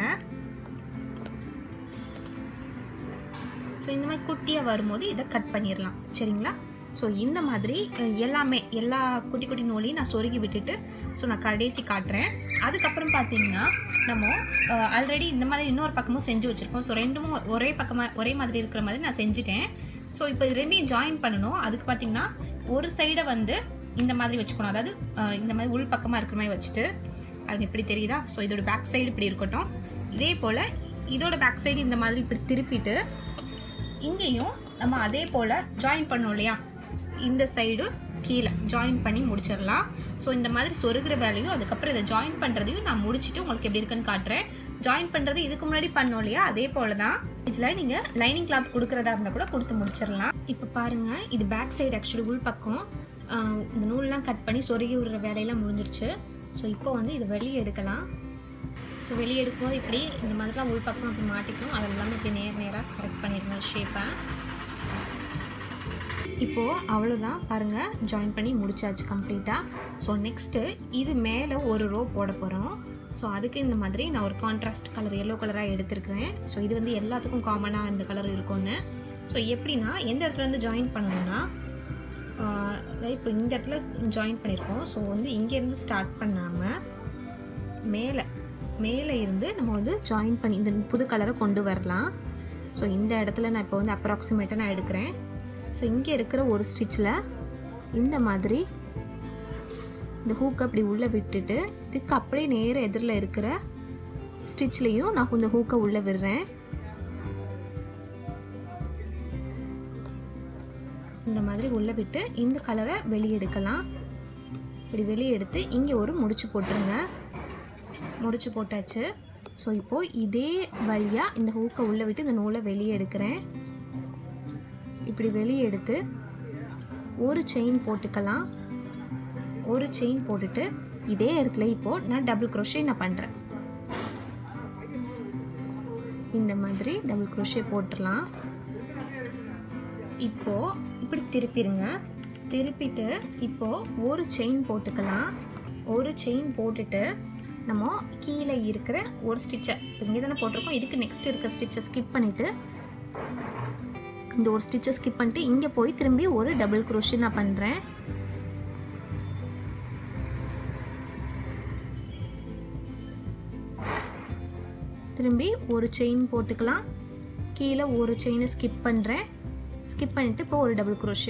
ஸோ இந்த மாதிரி குட்டியாக வரும்போது இதை கட் பண்ணிடலாம் சரிங்களா ஸோ இந்த மாதிரி அஹ், எல்லாமே எல்லா குட்டி குட்டி நூலையும் நான் சொருகி விட்டுட்டு ஸோ நான் கடைசி காட்டுறேன் அதுக்கப்புறம் பார்த்தீங்கன்னா நம்ம ஆல்ரெடி இந்த மாதிரி இன்னொரு பக்கமும் செஞ்சு வச்சுருக்கோம் ஸோ ரெண்டும் ஒரே பக்கமாக ஒரே மாதிரி இருக்கிற மாதிரி நான் செஞ்சுட்டேன் ஸோ இப்போ இது ரெண்டையும் ஜாயின் பண்ணணும் அதுக்கு பார்த்தீங்கன்னா ஒரு சைடை வந்து இந்த மாதிரி வச்சுக்கணும் அதாவது அஹ், இந்த மாதிரி உள் பக்கமாக இருக்கிற மாதிரி வச்சுட்டு அது எப்படி தெரியுதா ஸோ இதோட பேக் சைடு இப்படி இருக்கட்டும் இதே போல் இதோட பேக் சைடு இந்த மாதிரி இப்படி திருப்பிட்டு இங்கேயும் நம்ம அதே போல் ஜாயின் பண்ணோம் இல்லையா இந்த சைடு கீழே ஜாயின் பண்ணி முடிச்சிடலாம் ஸோ இந்த மாதிரி சொருகிற வேலையும் அதுக்கப்புறம் இதை ஜாயின் பண்ணுறதையும் நான் முடிச்சுட்டு உங்களுக்கு எப்படி இருக்குன்னு காட்டுறேன் ஜாயின் பண்ணுறது இதுக்கு முன்னாடி பண்ணோம் இல்லையா அதே போல் தான் இதில் நீங்கள் லைனிங் கிளாத் கொடுக்குறதா இருந்தால் கூட கொடுத்து முடிச்சிடலாம் இப்போ பாருங்கள் இது பேக் சைடு ஆக்சுவலி உள் பக்கம் ஆஹ் இந்த நூல்லாம் கட் பண்ணி சொருகி விடுற வேலையெல்லாம் முடிஞ்சிருச்சு ஸோ இப்போ வந்து இதை வெளியே எடுக்கலாம் ஸோ வெளியே எடுக்கும்போது இப்படி இந்த மாதிரிலாம் உள் பக்கம் அப்படி மாட்டிக்கும் அது எல்லாமே இப்படி நேர் நேராக கரெக்ட் பண்ணிடுங்க ஷேப்பை இப்போது அவ்வளோதான் பாருங்கள் ஜாயின் பண்ணி முடிச்சாச்சு கம்ப்ளீட்டாக ஸோ நெக்ஸ்ட்டு இது மேலே ஒரு ரோ போட போகிறோம் ஸோ அதுக்கு இந்த மாதிரி நான் ஒரு கான்ட்ராஸ்ட் கலர் எல்லோ கலராக எடுத்திருக்கிறேன் ஸோ இது வந்து எல்லாத்துக்கும் காமனாக இந்த கலர் இருக்கும்னு ஸோ எப்படின்னா எந்த இடத்துல இருந்து ஜாயின் பண்ணணும்னா ஆஹ் இப்போ இந்த இடத்துல ஜாயின் பண்ணியிருக்கோம் ஸோ வந்து இங்கேருந்து ஸ்டார்ட் பண்ணாமல் மேலே மேலே இருந்து நம்ம வந்து ஜாயின் பண்ணி இந்த புது கலரை கொண்டு வரலாம் ஸோ இந்த இடத்துல நான் இப்போ வந்து அப்ராக்சிமேட்டாக நான் எடுக்கிறேன் ஸோ இங்கே இருக்கிற ஒரு ஸ்டிச்சில் இந்த மாதிரி இந்த ஹூக் அப்படி உள்ளே விட்டுட்டு இதுக்கு அப்படியே நேர எதிரில் இருக்கிற ஸ்டிச்லேயும் நான் இந்த ஹூக்கை உள்ளே விடுறேன் இந்த மாதிரி உள்ளே விட்டு இந்த கலரை வெளியே எடுக்கலாம் இப்படி வெளியே எடுத்து இங்கே ஒரு முடிச்சு போட்டுருங்க முடிச்சு போட்டாச்சு ஸோ இப்போது இதே வழியாக இந்த ஹூக்கை உள்ளே விட்டு இந்த நூலை வெளியே எடுக்கிறேன் இப்படி வெளியே எடுத்து ஒரு செயின் போட்டுக்கலாம் ஒரு செயின் போட்டுட்டு இதே இடத்துல இப்போது நான் டபுள் க்ரோஷே நான் பண்ணுறேன் இந்த மாதிரி டபுள் க்ரோஷே போட்டுடலாம் இப்போது இப்படி திருப்பிடுங்க திருப்பிட்டு இப்போது ஒரு செயின் போட்டுக்கலாம் ஒரு செயின் போட்டுட்டு நம்ம கீழே இருக்கிற ஒரு ஸ்டிச்சை இங்கே தானே போட்டிருக்கோம் இதுக்கு நெக்ஸ்ட் இருக்கிற ஸ்டிச்சை ஸ்கிப் பண்ணிவிட்டு இந்த ஒரு ஸ்டிச்சை ஸ்கிப் பண்ணிட்டு இங்கே போய் திரும்பி ஒரு டபுள் குரோஷி நான் பண்ணுறேன் திரும்பி ஒரு செயின் போட்டுக்கலாம் கீழே ஒரு செயினை ஸ்கிப் பண்ணுறேன் ஸ்கிப் பண்ணிவிட்டு இப்போ ஒரு டபுள் குரோஷே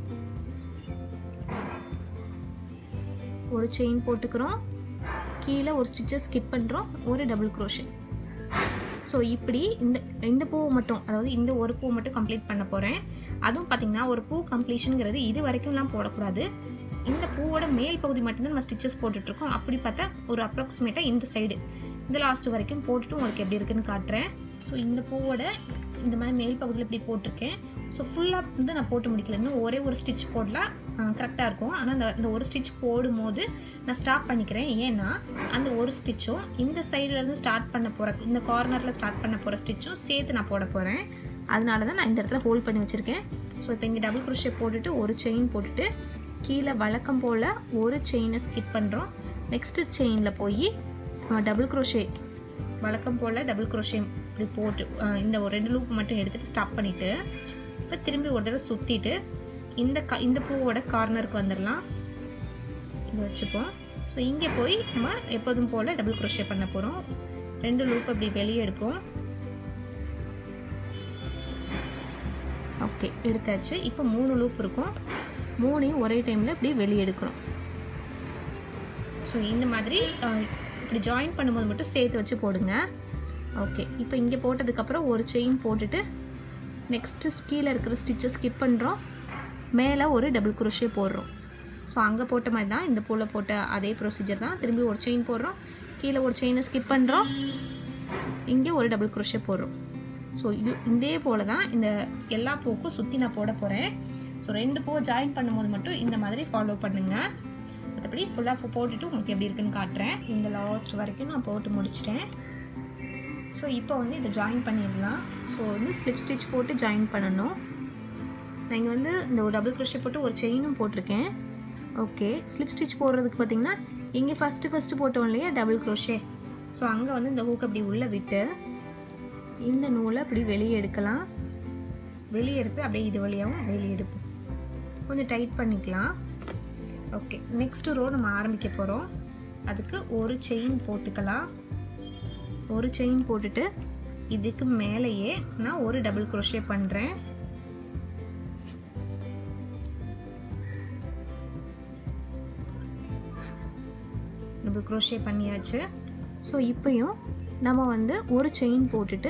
ஒரு செயின் போட்டுக்கிறோம் கீழே ஒரு ஸ்டிச்சை ஸ்கிப் பண்ணுறோம் ஒரு டபுள் குரோஷே ஸோ இப்படி இந்த இந்த பூவை மட்டும் அதாவது இந்த ஒரு பூ மட்டும் கம்ப்ளீட் பண்ண போகிறேன் அதுவும் பார்த்திங்கன்னா ஒரு பூ கம்ப்ளீஷனுங்கிறது இது வரைக்கும்லாம் போடக்கூடாது இந்த பூவோட மேல் பகுதி மட்டும்தான் நம்ம ஸ்டிச்சஸ் போட்டுட்ருக்கோம் அப்படி பார்த்தா ஒரு அப்ராக்சிமேட்டாக இந்த சைடு இந்த லாஸ்ட் வரைக்கும் போட்டுட்டு உங்களுக்கு எப்படி இருக்குன்னு காட்டுறேன் ஸோ இந்த பூவோட இந்த மாதிரி மேல் பகுதியில் இப்படி போட்டிருக்கேன் ஸோ ஃபுல்லாக வந்து நான் போட்டு முடிக்கல இன்னும் ஒரே ஒரு ஸ்டிச் போடலாம் கரெக்டாக இருக்கும் ஆனால் அந்த இந்த ஒரு ஸ்டிச் போடும்போது நான் ஸ்டாப் பண்ணிக்கிறேன் ஏன்னா அந்த ஒரு ஸ்டிச்சும் இந்த சைட்லேருந்து ஸ்டார்ட் பண்ண போகிற இந்த கார்னரில் ஸ்டார்ட் பண்ண போகிற ஸ்டிச்சும் சேர்த்து நான் போட போகிறேன் அதனால தான் நான் இந்த இடத்துல ஹோல்ட் பண்ணி வச்சுருக்கேன் ஸோ இப்போ இங்கே டபுள் குரோஷே போட்டுட்டு ஒரு செயின் போட்டுட்டு கீழே வழக்கம் போல் ஒரு செயினை ஸ்கிப் பண்ணுறோம் நெக்ஸ்ட்டு செயினில் போய் நம்ம டபுள் குரோஷே வழக்கம் போல் டபுள் குரோஷே இப்படி போட்டு அஹ் இந்த ஒரு ரெண்டு லூப் மட்டும் எடுத்துகிட்டு ஸ்டாப் பண்ணிவிட்டு இப்போ திரும்பி ஒரு தடவை சுற்றிட்டு இந்த க இந்த பூவோட கார்னருக்கு வந்துடலாம் இது வச்சுப்போம் ஸோ இங்கே போய் நம்ம எப்போதும் போல் டபுள் குரோஷே பண்ண போகிறோம் ரெண்டு லூப் அப்படி வெளியே எடுப்போம் ஓகே எடுத்தாச்சு இப்போ மூணு லூப் இருக்கும் மூணையும் ஒரே டைமில் இப்படி வெளியே எடுக்கிறோம் ஸோ இந்த மாதிரி அஹ், இப்படி ஜாயின் பண்ணும்போது மட்டும் சேர்த்து வச்சு போடுங்க ஓகே இப்போ இங்கே போட்டதுக்கப்புறம் ஒரு செயின் போட்டுட்டு நெக்ஸ்ட்டு கீழே இருக்கிற ஸ்டிச்சை ஸ்கிப் பண்ணுறோம் மேலே ஒரு டபுள் குரோஷே போடுறோம் ஸோ அங்கே போட்ட மாதிரி தான் இந்த பூவில் போட்ட அதே ப்ரொசீஜர் தான் திரும்பி ஒரு செயின் போடுறோம் கீழே ஒரு செயினை ஸ்கிப் பண்ணுறோம் இங்கே ஒரு டபுள் குரோஷே போடுறோம் ஸோ இது இதே போல் தான் இந்த எல்லா பூக்கும் சுற்றி நான் போட போகிறேன் ஸோ ரெண்டு பூவை ஜாயின் பண்ணும்போது மட்டும் இந்த மாதிரி ஃபாலோ பண்ணுங்கள் மற்றபடி ஃபுல்லாக போட்டுட்டு உங்களுக்கு எப்படி இருக்குன்னு காட்டுறேன் இந்த லாஸ்ட் வரைக்கும் நான் போட்டு முடிச்சிட்டேன் ஸோ இப்போ வந்து இதை ஜாயின் பண்ணிடலாம் ஸோ வந்து ஸ்லிப் ஸ்டிச் போட்டு ஜாயின் பண்ணணும் நான் இங்கே வந்து இந்த ஒரு டபுள் க்ரோஷே போட்டு ஒரு செயினும் போட்டிருக்கேன் ஓகே ஸ்லிப் ஸ்டிச் போடுறதுக்கு பார்த்தீங்கன்னா இங்கே ஃபஸ்ட்டு ஃபஸ்ட்டு போட்டோம் இல்லையா டபுள் க்ரோஷே ஸோ அங்கே வந்து இந்த ஹூக் அப்படி உள்ளே விட்டு இந்த நூலை அப்படி வெளியே எடுக்கலாம் வெளியே எடுத்து அப்படியே இது வழியாகவும் வெளியே எடுப்போம் கொஞ்சம் டைட் பண்ணிக்கலாம் ஓகே நெக்ஸ்ட் ரோ நம்ம ஆரம்பிக்க போகிறோம் அதுக்கு ஒரு செயின் போட்டுக்கலாம் ஒரு செயின் போட்டுட்டு இதுக்கு மேலேயே நான் ஒரு டபுள் குரோஷே பண்ணுறேன் டபுள் குரோஷே பண்ணியாச்சு ஸோ இப்போயும் நம்ம வந்து ஒரு செயின் போட்டுட்டு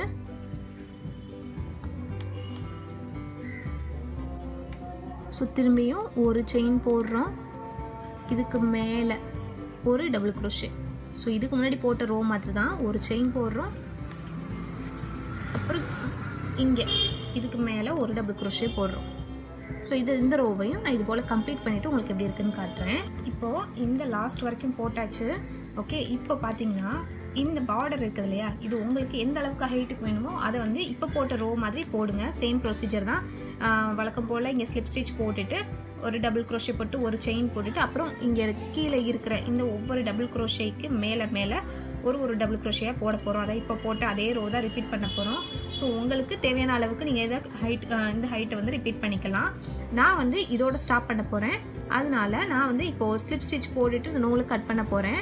ஸோ திரும்பியும் ஒரு செயின் போடுறோம் இதுக்கு மேலே ஒரு டபுள் குரோஷே ஸோ இதுக்கு முன்னாடி போட்ட ரோ மாதிரி தான் ஒரு செயின் போடுறோம் அப்புறம் இங்கே இதுக்கு மேலே ஒரு டபுள் குரோஷே போடுறோம் ஸோ இது இந்த ரோவையும் நான் இது போல் கம்ப்ளீட் பண்ணிவிட்டு உங்களுக்கு எப்படி இருக்குன்னு காட்டுறேன் இப்போது இந்த லாஸ்ட் வரைக்கும் போட்டாச்சு ஓகே இப்போ பார்த்தீங்கன்னா இந்த பார்டர் இருக்குது இல்லையா இது உங்களுக்கு எந்த அளவுக்கு ஹைட்டுக்கு வேணுமோ அதை வந்து இப்போ போட்ட ரோ மாதிரி போடுங்க சேம் ப்ரொசீஜர் தான் வழக்கம் போல் இங்கே ஸ்லிப் ஸ்டிச் போட்டுட்டு ஒரு டபுள் குரோஷே போட்டு ஒரு செயின் போட்டுட்டு அப்புறம் இங்கே கீழே இருக்கிற இந்த ஒவ்வொரு டபுள் குரோஷேக்கு மேலே மேலே ஒரு ஒரு டபுள் குரோஷியாக போட போகிறோம் அதை இப்போ போட்டு அதே ரோ தான் ரிப்பீட் பண்ண போகிறோம் ஸோ உங்களுக்கு தேவையான அளவுக்கு நீங்கள் எதை ஹைட் இந்த ஹைட்டை வந்து ரிப்பீட் பண்ணிக்கலாம் நான் வந்து இதோட ஸ்டாப் பண்ண போகிறேன் அதனால நான் வந்து இப்போது ஸ்லிப் ஸ்டிச் போட்டுட்டு இந்த நூலை கட் பண்ண போகிறேன்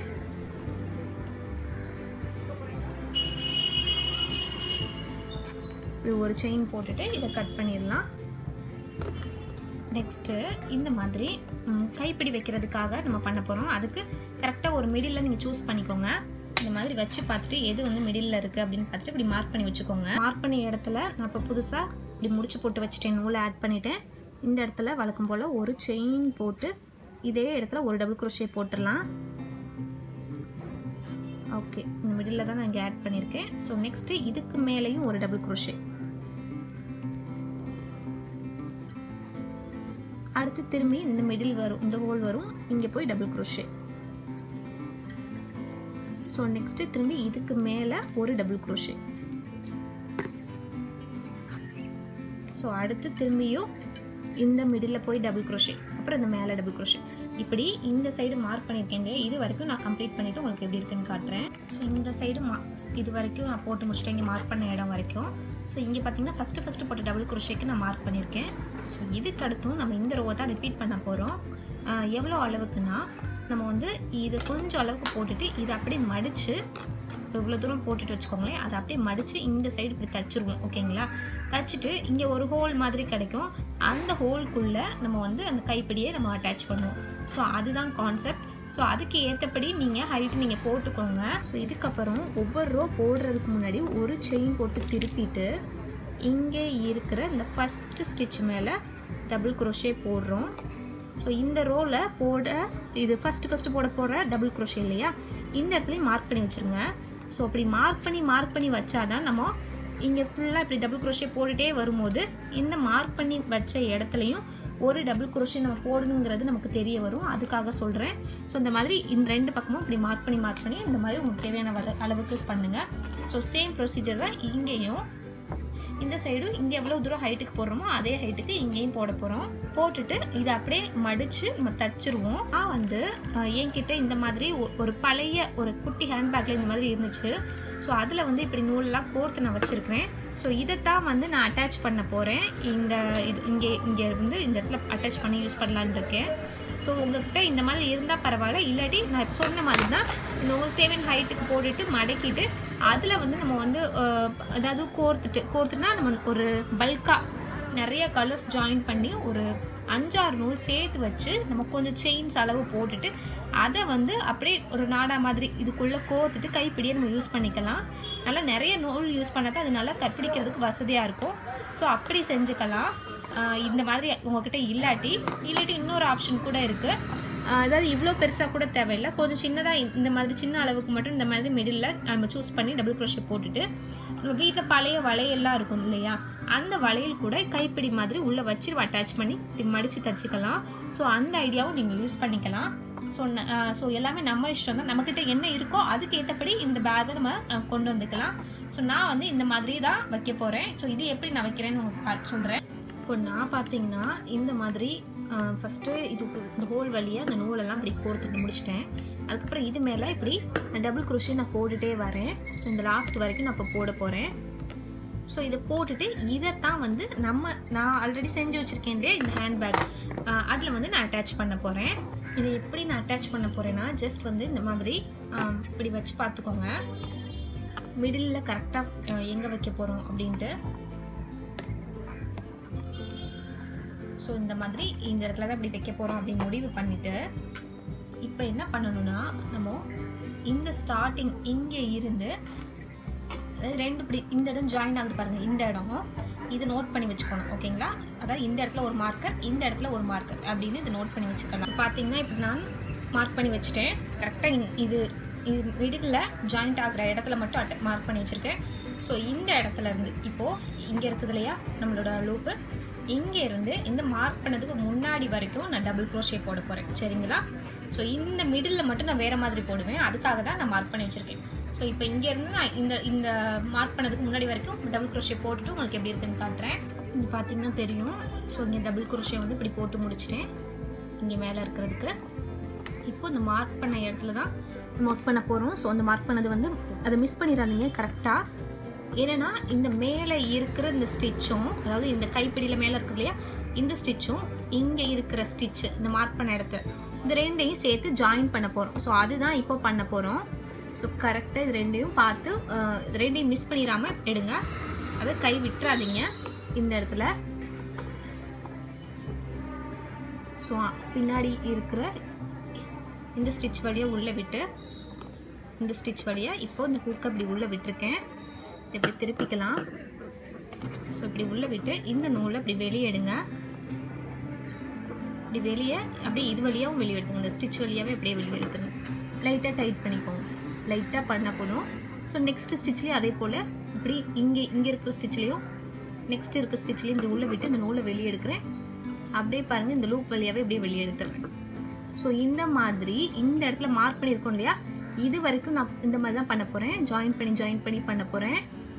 ஒரு செயின் போட்டுட்டு இதை கட் பண்ணிடலாம் நெக்ஸ்ட்டு இந்த மாதிரி கைப்பிடி வைக்கிறதுக்காக நம்ம பண்ண போகிறோம் அதுக்கு கரெக்டாக ஒரு மிடில் நீங்கள் சூஸ் பண்ணிக்கோங்க இந்த மாதிரி வச்சு பார்த்துட்டு எது வந்து மிடில் இருக்குது அப்படின்னு பார்த்துட்டு இப்படி மார்க் பண்ணி வச்சுக்கோங்க மார்க் பண்ண இடத்துல நான் இப்போ புதுசாக இப்படி முடிச்சு போட்டு வச்சுட்டேன் நூலை ஆட் பண்ணிவிட்டேன் இந்த இடத்துல வழக்கம் போல் ஒரு செயின் போட்டு இதே இடத்துல ஒரு டபுள் குரோஷே போட்டுடலாம் ஓகே இந்த மிடில் தான் நான் இங்கே ஆட் பண்ணியிருக்கேன் ஸோ நெக்ஸ்ட்டு இதுக்கு மேலேயும் ஒரு டபுள் குரோஷே அடுத்து திரும்பி இந்த மிடில் வரும் இந்த ஹோல் வரும் இங்கே போய் டபுள் குரோஷே ஸோ நெக்ஸ்ட்டு திரும்பி இதுக்கு மேலே ஒரு டபுள் குரோஷே ஸோ அடுத்து திரும்பியும் இந்த மிடில் போய் டபுள் குரோஷே அப்புறம் இந்த மேலே டபுள் குரோஷே இப்படி இந்த சைடு மார்க் பண்ணியிருக்கேன் இது வரைக்கும் நான் கம்ப்ளீட் பண்ணிவிட்டு உங்களுக்கு எப்படி இருக்குன்னு காட்டுறேன் ஸோ இந்த சைடு மா இது வரைக்கும் நான் போட்டு முடிச்சிட்டேன் இங்கே மார்க் பண்ண இடம் வரைக்கும் ஸோ இங்கே பார்த்தீங்கன்னா ஃபஸ்ட்டு ஃபஸ்ட்டு போட்ட டபுள் குரோஷேக்கு நான் மார்க் பண்ணியிருக்கேன் ஸோ இதுக்கு அடுத்தும் நம்ம இந்த ரோவை தான் ரிப்பீட் பண்ண போகிறோம் எவ்வளோ அளவுக்குன்னா நம்ம வந்து இது கொஞ்சம் அளவுக்கு போட்டுட்டு இதை அப்படியே மடித்து இவ்வளோ தூரம் போட்டுட்டு வச்சுக்கோங்களேன் அதை அப்படியே மடித்து இந்த சைடு இப்படி தச்சுருவோம் ஓகேங்களா தச்சுட்டு இங்கே ஒரு ஹோல் மாதிரி கிடைக்கும் அந்த ஹோல்குள்ளே நம்ம வந்து அந்த கைப்பிடியை நம்ம அட்டாச் பண்ணுவோம் ஸோ அதுதான் கான்செப்ட் ஸோ அதுக்கு ஏற்றபடி நீங்கள் ஹைட் நீங்கள் போட்டுக்கோங்க ஸோ இதுக்கப்புறம் ஒவ்வொரு ரோ போடுறதுக்கு முன்னாடி ஒரு செயின் போட்டு திருப்பிட்டு இங்கே இருக்கிற இந்த ஃபஸ்ட்டு ஸ்டிச் மேலே டபுள் குரோஷே போடுறோம் ஸோ இந்த ரோவில் போட இது ஃபஸ்ட்டு ஃபஸ்ட்டு போட போடுற டபுள் குரோஷே இல்லையா இந்த இடத்துலையும் மார்க் பண்ணி வச்சுருங்க ஸோ அப்படி மார்க் பண்ணி மார்க் பண்ணி வச்சாதான் நம்ம இங்கே ஃபுல்லாக இப்படி டபுள் குரோஷே போட்டுகிட்டே வரும்போது இந்த மார்க் பண்ணி வச்ச இடத்துலையும் ஒரு டபுள் குரோஷே நம்ம போடணுங்கிறது நமக்கு தெரிய வரும் அதுக்காக சொல்கிறேன் ஸோ இந்த மாதிரி இந்த ரெண்டு பக்கமும் இப்படி மார்க் பண்ணி மார்க் பண்ணி இந்த மாதிரி உங்களுக்கு தேவையான அளவுக்கு பண்ணுங்கள் ஸோ சேம் ப்ரொசீஜர் தான் இங்கேயும் இந்த சைடும் இங்கே எவ்வளோ தூரம் ஹைட்டுக்கு போடுறோமோ அதே ஹைட்டுக்கு இங்கேயும் போட போகிறோம் போட்டுட்டு இதை அப்படியே மடித்து நம்ம தச்சிருவோம் நான் வந்து என்கிட்ட இந்த மாதிரி ஒரு பழைய ஒரு குட்டி ஹேண்ட்பேக்கில் இந்த மாதிரி இருந்துச்சு ஸோ அதில் வந்து இப்படி நூலெலாம் கோர்த்து நான் வச்சுருக்கிறேன் ஸோ இதைத்தான் வந்து நான் அட்டாச் பண்ண போகிறேன் இந்த இது இங்கே இங்கே இருந்து இந்த இடத்துல அட்டாச் பண்ணி யூஸ் பண்ணலான்னு இருக்கேன் ஸோ உங்கள்கிட்ட இந்த மாதிரி இருந்தால் பரவாயில்ல இல்லாட்டி நான் இப்போ சொன்ன மாதிரி தான் இந்த உங்களுக்கு தேவையான ஹைட்டுக்கு போட்டுட்டு மடக்கிட்டு அதில் வந்து நம்ம வந்து அதாவது கோர்த்துட்டு கோர்த்துனா நம்ம ஒரு பல்காக நிறைய கலர்ஸ் ஜாயின் பண்ணி ஒரு அஞ்சாறு நூல் சேர்த்து வச்சு நம்ம கொஞ்சம் செயின்ஸ் அளவு போட்டுட்டு அதை வந்து அப்படியே ஒரு நாடா மாதிரி இதுக்குள்ளே கோர்த்துட்டு கைப்பிடியை நம்ம யூஸ் பண்ணிக்கலாம் நல்லா நிறைய நூல் யூஸ் பண்ணால் தான் அது நல்லா கைப்பிடிக்கிறதுக்கு வசதியாக இருக்கும் ஸோ அப்படி செஞ்சுக்கலாம் இந்த மாதிரி உங்ககிட்ட இல்லாட்டி இல்லாட்டி இன்னொரு ஆப்ஷன் கூட இருக்குது அதாவது இவ்வளோ பெருசாக கூட தேவையில்லை கொஞ்சம் சின்னதாக இந்த மாதிரி சின்ன அளவுக்கு மட்டும் இந்த மாதிரி மிடில் நம்ம சூஸ் பண்ணி டபுள் க்ரோஷே போட்டுட்டு நம்ம வீட்டில் பழைய வளையல்லாம் இருக்கும் இல்லையா அந்த வளையல் கூட கைப்பிடி மாதிரி உள்ளே வச்சு அட்டாச் பண்ணி இப்படி மடித்து தச்சுக்கலாம் ஸோ அந்த ஐடியாவும் நீங்கள் யூஸ் பண்ணிக்கலாம் ஸோ ஸோ எல்லாமே நம்ம இஷ்டம் தான் நம்மக்கிட்ட என்ன இருக்கோ அதுக்கு ஏற்றபடி இந்த பேக்கை நம்ம கொண்டு வந்துக்கலாம் ஸோ நான் வந்து இந்த மாதிரி தான் வைக்க போகிறேன் ஸோ இது எப்படி நான் வைக்கிறேன்னு உங்களுக்கு சொல்கிறேன் இப்போ நான் பார்த்தீங்கன்னா இந்த மாதிரி ஃபஸ்ட்டு இது இந்த ஹோல் வழியாக அந்த நூலெல்லாம் இப்படி கோர்த்துட்டு முடிச்சிட்டேன் அதுக்கப்புறம் இது மேலே இப்படி டபுள் குரோஷே நான் போட்டுகிட்டே வரேன் ஸோ இந்த லாஸ்ட் வரைக்கும் நான் இப்போ போட போகிறேன் ஸோ இதை போட்டுட்டு இதைத்தான் வந்து நம்ம நான் ஆல்ரெடி செஞ்சு வச்சுருக்கேன் இல்லையா இந்த ஹேண்ட்பேக் அதில் வந்து நான் அட்டாச் பண்ண போகிறேன் இதை எப்படி நான் அட்டாச் பண்ண போகிறேன்னா ஜஸ்ட் வந்து இந்த மாதிரி ஆஹ், இப்படி வச்சு பார்த்துக்கோங்க மிடில் கரெக்டாக எங்கே வைக்க போகிறோம் அப்படின்ட்டு ஸோ இந்த மாதிரி இந்த இடத்துல தான் இப்படி வைக்க போகிறோம் அப்படின்னு முடிவு பண்ணிவிட்டு இப்போ என்ன பண்ணணும்னா நம்ம இந்த ஸ்டார்டிங் இங்கே இருந்து அதாவது ரெண்டு இப்படி இந்த இடம் ஜாயின் ஆகுது பாருங்க இந்த இடம் இது நோட் பண்ணி வச்சுக்கணும் ஓகேங்களா அதாவது இந்த இடத்துல ஒரு மார்க்கர் இந்த இடத்துல ஒரு மார்க்கர் அப்படின்னு இது நோட் பண்ணி வச்சுக்கலாம் பார்த்தீங்கன்னா இப்போ நான் மார்க் பண்ணி வச்சுட்டேன் கரெக்டாக இது இது மிடில் ஜாயிண்ட் ஆகுற இடத்துல மட்டும் அட்ட மார்க் பண்ணி வச்சுருக்கேன் ஸோ இந்த இடத்துல இருந்து இப்போது இங்கே இருக்குது இல்லையா நம்மளோட லூப்பு இங்கே இருந்து இந்த மார்க் பண்ணதுக்கு முன்னாடி வரைக்கும் நான் டபுள் க்ரோஷே போட போகிறேன் சரிங்களா ஸோ இந்த மிடில் மட்டும் நான் வேறு மாதிரி போடுவேன் அதுக்காக தான் நான் மார்க் பண்ணி வச்சுருக்கேன் ஸோ இப்போ இங்கேருந்து நான் இந்த இந்த மார்க் பண்ணதுக்கு முன்னாடி வரைக்கும் டபுள் க்ரோஷே போட்டுட்டு உங்களுக்கு எப்படி இருக்குன்னு காட்டுறேன் இங்கே பார்த்தீங்கன்னா தெரியும் ஸோ இங்கே டபுள் க்ரோஷே வந்து இப்படி போட்டு முடிச்சிட்டேன் இங்கே மேலே இருக்கிறதுக்கு இப்போ இந்த மார்க் பண்ண இடத்துல தான் மார்க் பண்ண போகிறோம் ஸோ அந்த மார்க் பண்ணது வந்து அதை மிஸ் பண்ணிடாதீங்க கரெக்டாக ஏன்னா இந்த மேலே இருக்கிற இந்த ஸ்டிச்சும் அதாவது இந்த கைப்பிடியில் மேலே இருக்கு இல்லையா இந்த ஸ்டிச்சும் இங்கே இருக்கிற ஸ்டிச்சு இந்த மார்க் பண்ண இடத்துல இந்த ரெண்டையும் சேர்த்து ஜாயின் பண்ண போகிறோம் ஸோ அதுதான் இப்போ பண்ண போகிறோம் ஸோ கரெக்டாக இது ரெண்டையும் பார்த்து அஹ், இது ரெண்டையும் மிஸ் பண்ணிடாமல் எடுங்க அதை கை விட்டுறாதீங்க இந்த இடத்துல ஸோ பின்னாடி இருக்கிற இந்த ஸ்டிச் வழியாக உள்ளே விட்டு இந்த ஸ்டிச் வழியாக இப்போ இந்த ஹூக் அப்படி உள்ளே விட்டுருக்கேன் இப்படி திருப்பிக்கலாம் ஸோ இப்படி உள்ளே விட்டு இந்த நூலை இப்படி வெளியே எடுங்க இப்படி வெளியே அப்படியே இது வழியாகவும் வெளியே எடுத்துங்க இந்த ஸ்டிச் வழியாகவே அப்படியே வெளியே எடுத்துங்க லைட்டாக டைட் பண்ணிக்கோங்க லைட்டாக பண்ணால் போதும் ஸோ நெக்ஸ்ட் ஸ்டிச்லேயும் அதே போல் இப்படி இங்கே இங்கே இருக்கிற ஸ்டிச்லேயும் நெக்ஸ்ட் இருக்கிற ஸ்டிச்லேயும் இப்படி உள்ளே விட்டு இந்த நூலை வெளியே எடுக்கிறேன் அப்படியே பாருங்கள் இந்த லூப் வழியாகவே அப்படியே வெளியே எடுத்துருவேன் ஸோ இந்த மாதிரி இந்த இடத்துல மார்க் பண்ணியிருக்கோம் இல்லையா இது வரைக்கும் நான் இந்த மாதிரி தான் பண்ண போகிறேன் ஜாயின் பண்ணி ஜாயின் பண்ணி பண்ண போகிறேன்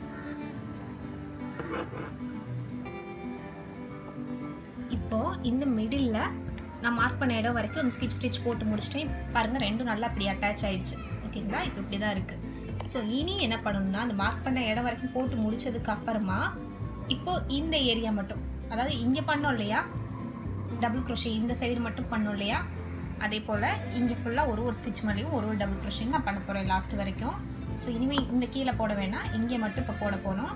இப்போ இந்த மிடில் நான் மார்க் பண்ண இடம் வரைக்கும் அந்த சீப் ஸ்டிச் போட்டு முடிச்சிட்டேன் பாருங்கள் ரெண்டும் நல்லா இப்படி அட்டாச் ஆயிடுச்சு ஓகேங்களா இப்போ இப்படி தான் இருக்குது ஸோ இனி என்ன பண்ணணும்னா அந்த மார்க் பண்ண இடம் வரைக்கும் போட்டு முடிச்சதுக்கு அப்புறமா இப்போ இந்த ஏரியா மட்டும் அதாவது இங்கே பண்ணோம் இல்லையா டபுள் க்ரோஷே இந்த சைடு மட்டும் பண்ணோம் இல்லையா அதே போல் இங்கே ஃபுல்லாக ஒரு ஒரு ஸ்டிச் மேலேயும் ஒரு ஒரு டபுள் க்ரோஷிங் நான் பண்ண போகிறேன் லாஸ்ட் வரைக்கும் ஸோ இனிமேல் இந்த கீழே போட வேணாம் இங்கே மட்டும் இப்போ போட போகிறோம்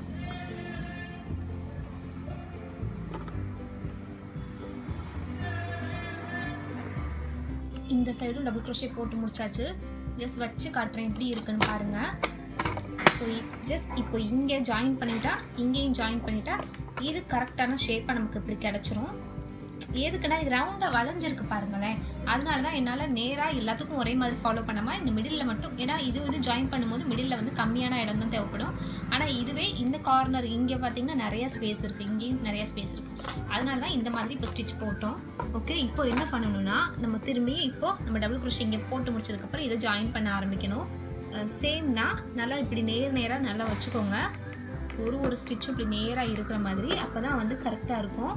இந்த சைடும் டபுள் க்ரோஷே போட்டு முடிச்சாச்சு ஜஸ்ட் வச்சு காட்டுறேன் எப்படி இருக்குன்னு பாருங்கள் ஸோ ஜஸ்ட் இப்போ இங்கே ஜாயின் பண்ணிட்டா இங்கேயும் ஜாயின் பண்ணிட்டா இது கரெக்டான ஷேப்பாக நமக்கு இப்படி கிடச்சிரும் எதுக்குன்னா இது ரவுண்டாக வளைஞ்சிருக்கு பாருங்களேன் அதனால தான் என்னால் நேராக எல்லாத்துக்கும் ஒரே மாதிரி ஃபாலோ பண்ணாமல் இந்த மிடில் மட்டும் ஏன்னா இது வந்து ஜாயின் பண்ணும்போது மிடில் வந்து கம்மியான இடம் தான் தேவைப்படும் ஆனால் இதுவே இந்த கார்னர் இங்கே பார்த்தீங்கன்னா நிறைய ஸ்பேஸ் இருக்குது இங்கேயும் நிறைய ஸ்பேஸ் இருக்குது அதனால தான் இந்த மாதிரி இப்போ ஸ்டிச் போட்டோம் ஓகே இப்போ என்ன பண்ணணும்னா நம்ம திரும்பி இப்போ நம்ம டபுள் க்ரோஷ் இங்கே போட்டு முடிச்சதுக்கப்புறம் இதை ஜாயின் பண்ண ஆரம்பிக்கணும் சேம்னா நல்லா இப்படி நேர் நேராக நல்லா வச்சுக்கோங்க ஒரு ஒரு ஸ்டிச்சும் இப்படி நேராக இருக்கிற மாதிரி அப்போ தான் வந்து கரெக்டாக இருக்கும்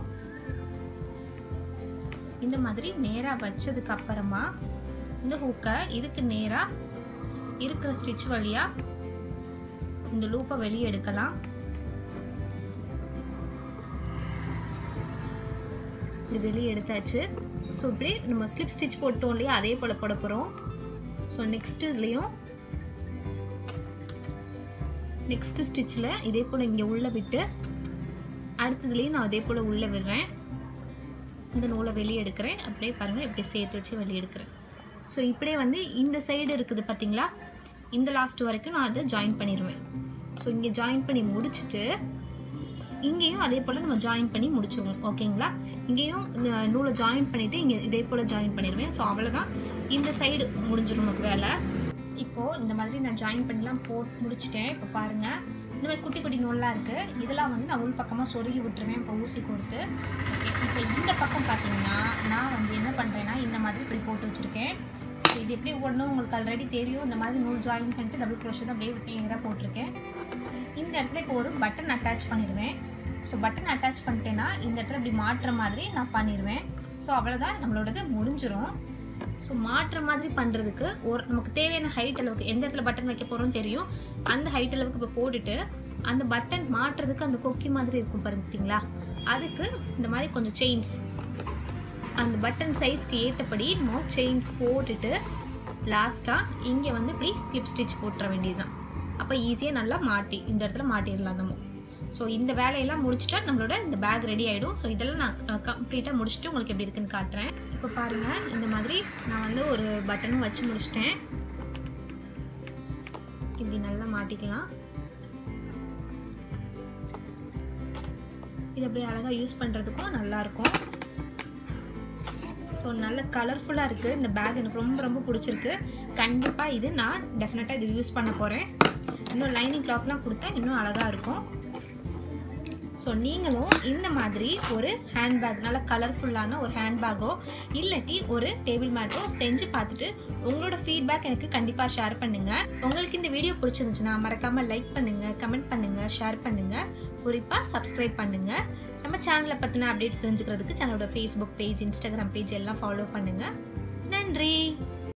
இந்த மாதிரி நேராக வச்சதுக்கு அப்புறமா இந்த ஹூக்கை இதுக்கு நேராக இருக்கிற ஸ்டிச் வழியாக இந்த லூப்பை வெளியே எடுக்கலாம் இது வெளியே எடுத்தாச்சு ஸோ இப்படி நம்ம ஸ்லிப் ஸ்டிச் போட்டோம் இல்லையா அதே போல் போட போகிறோம் ஸோ நெக்ஸ்ட் இதுலேயும் நெக்ஸ்ட் ஸ்டிச்சில் இதே போல் இங்கே உள்ளே விட்டு அடுத்ததுலேயும் நான் அதே போல் உள்ளே விடுறேன் இந்த நூலை வெளியே எடுக்கிறேன் அப்படியே பாருங்கள் இப்படி சேர்த்து வச்சு வெளியே எடுக்கிறேன் ஸோ இப்படியே வந்து இந்த சைடு இருக்குது பார்த்தீங்களா இந்த லாஸ்ட் வரைக்கும் நான் அதை ஜாயின் பண்ணிடுவேன் ஸோ இங்கே ஜாயின் பண்ணி முடிச்சுட்டு இங்கேயும் அதே போல் நம்ம ஜாயின் பண்ணி முடிச்சிருவோம் ஓகேங்களா இங்கேயும் இந்த நூலை ஜாயின் பண்ணிவிட்டு இங்கே இதே போல் ஜாயின் பண்ணிடுவேன் ஸோ அவ்வளோதான் இந்த சைடு முடிஞ்சிடும் நமக்கு வேலை இப்போது இந்த மாதிரி நான் ஜாயின் பண்ணிலாம் போட்டு முடிச்சிட்டேன் இப்போ பாருங்கள் இந்த மாதிரி குட்டி குட்டி நூல்லாம் இருக்குது இதெல்லாம் வந்து நான் உள் பக்கமாக சொருகி விட்டுருவேன் இப்போ ஊசி கொடுத்து ஓகே இப்போ இந்த பக்கம் பார்த்தீங்கன்னா நான் வந்து என்ன பண்ணுறேன்னா இந்த மாதிரி இப்படி போட்டு வச்சுருக்கேன் ஸோ இது எப்படி ஓடணும் உங்களுக்கு ஆல்ரெடி தெரியும் இந்த மாதிரி நூல் ஜாயின் பண்ணிட்டு டபுள் க்ரோஷன் தான் அப்படியே நேராக போட்டிருக்கேன் இந்த இடத்துல இப்போ ஒரு பட்டன் அட்டாச் பண்ணிடுவேன் ஸோ பட்டன் அட்டாச் பண்ணிட்டேன்னா இந்த இடத்துல இப்படி மாட்டுற மாதிரி நான் பண்ணிடுவேன் ஸோ அவ்வளோதான் நம்மளோடது முடிஞ்சிரும் ஸோ மாற்றுற மாதிரி பண்ணுறதுக்கு ஒரு நமக்கு தேவையான ஹைட் அளவுக்கு எந்த இடத்துல பட்டன் வைக்க போகிறோம்னு தெரியும் அந்த ஹைட் அளவுக்கு இப்போ போட்டுட்டு அந்த பட்டன் மாட்டுறதுக்கு அந்த கொக்கி மாதிரி இருக்கும் பார்த்தீங்களா அதுக்கு இந்த மாதிரி கொஞ்சம் செயின்ஸ் அந்த பட்டன் சைஸ்க்கு ஏற்றபடி நம்ம செயின்ஸ் போட்டுட்டு லாஸ்ட்டாக இங்கே வந்து இப்படி ஸ்லிப் ஸ்டிச் போட்டுற வேண்டியதுதான் அப்போ ஈஸியாக நல்லா மாட்டி இந்த இடத்துல மாட்டிடலாம் நம்ம ஸோ இந்த வேலையெல்லாம் முடிச்சுட்டா நம்மளோட இந்த பேக் ரெடி ஆகிடும் ஸோ இதெல்லாம் நான் கம்ப்ளீட்டாக முடிச்சுட்டு உங்களுக்கு எப்படி இருக்குன்னு காட்டுறேன் இப்போ பாருங்கள் இந்த மாதிரி நான் வந்து ஒரு பட்டனும் வச்சு முடிச்சிட்டேன் இப்படி நல்லா மாட்டிக்கலாம் இது அப்படியே அழகாக யூஸ் பண்ணுறதுக்கும் நல்லாயிருக்கும் ஸோ நல்ல கலர்ஃபுல்லாக இருக்குது இந்த பேக் எனக்கு ரொம்ப ரொம்ப பிடிச்சிருக்கு கண்டிப்பாக இது நான் டெஃபினட்டாக இது யூஸ் பண்ண போகிறேன் இன்னும் லைனிங் கிளாத்லாம் கொடுத்தா இன்னும் அழகாக இருக்கும் ஸோ நீங்களும் இந்த மாதிரி ஒரு ஹேண்ட்பேக் நல்ல கலர்ஃபுல்லான ஒரு ஹேண்ட்பேக்கோ இல்லாட்டி ஒரு டேபிள் மேட்டோ செஞ்சு பார்த்துட்டு உங்களோட ஃபீட்பேக் எனக்கு கண்டிப்பாக ஷேர் பண்ணுங்கள் உங்களுக்கு இந்த வீடியோ பிடிச்சிருந்துச்சுன்னா மறக்காமல் லைக் பண்ணுங்கள் கமெண்ட் பண்ணுங்கள் ஷேர் பண்ணுங்கள் குறிப்பாக சப்ஸ்கிரைப் பண்ணுங்கள் நம்ம சேனலை பற்றின அப்டேட்ஸ் தெரிஞ்சுக்கிறதுக்கு சேனலோட ஃபேஸ்புக் பேஜ் இன்ஸ்டாகிராம் பேஜ் எல்லாம் ஃபாலோ பண்ணுங்கள் நன்றி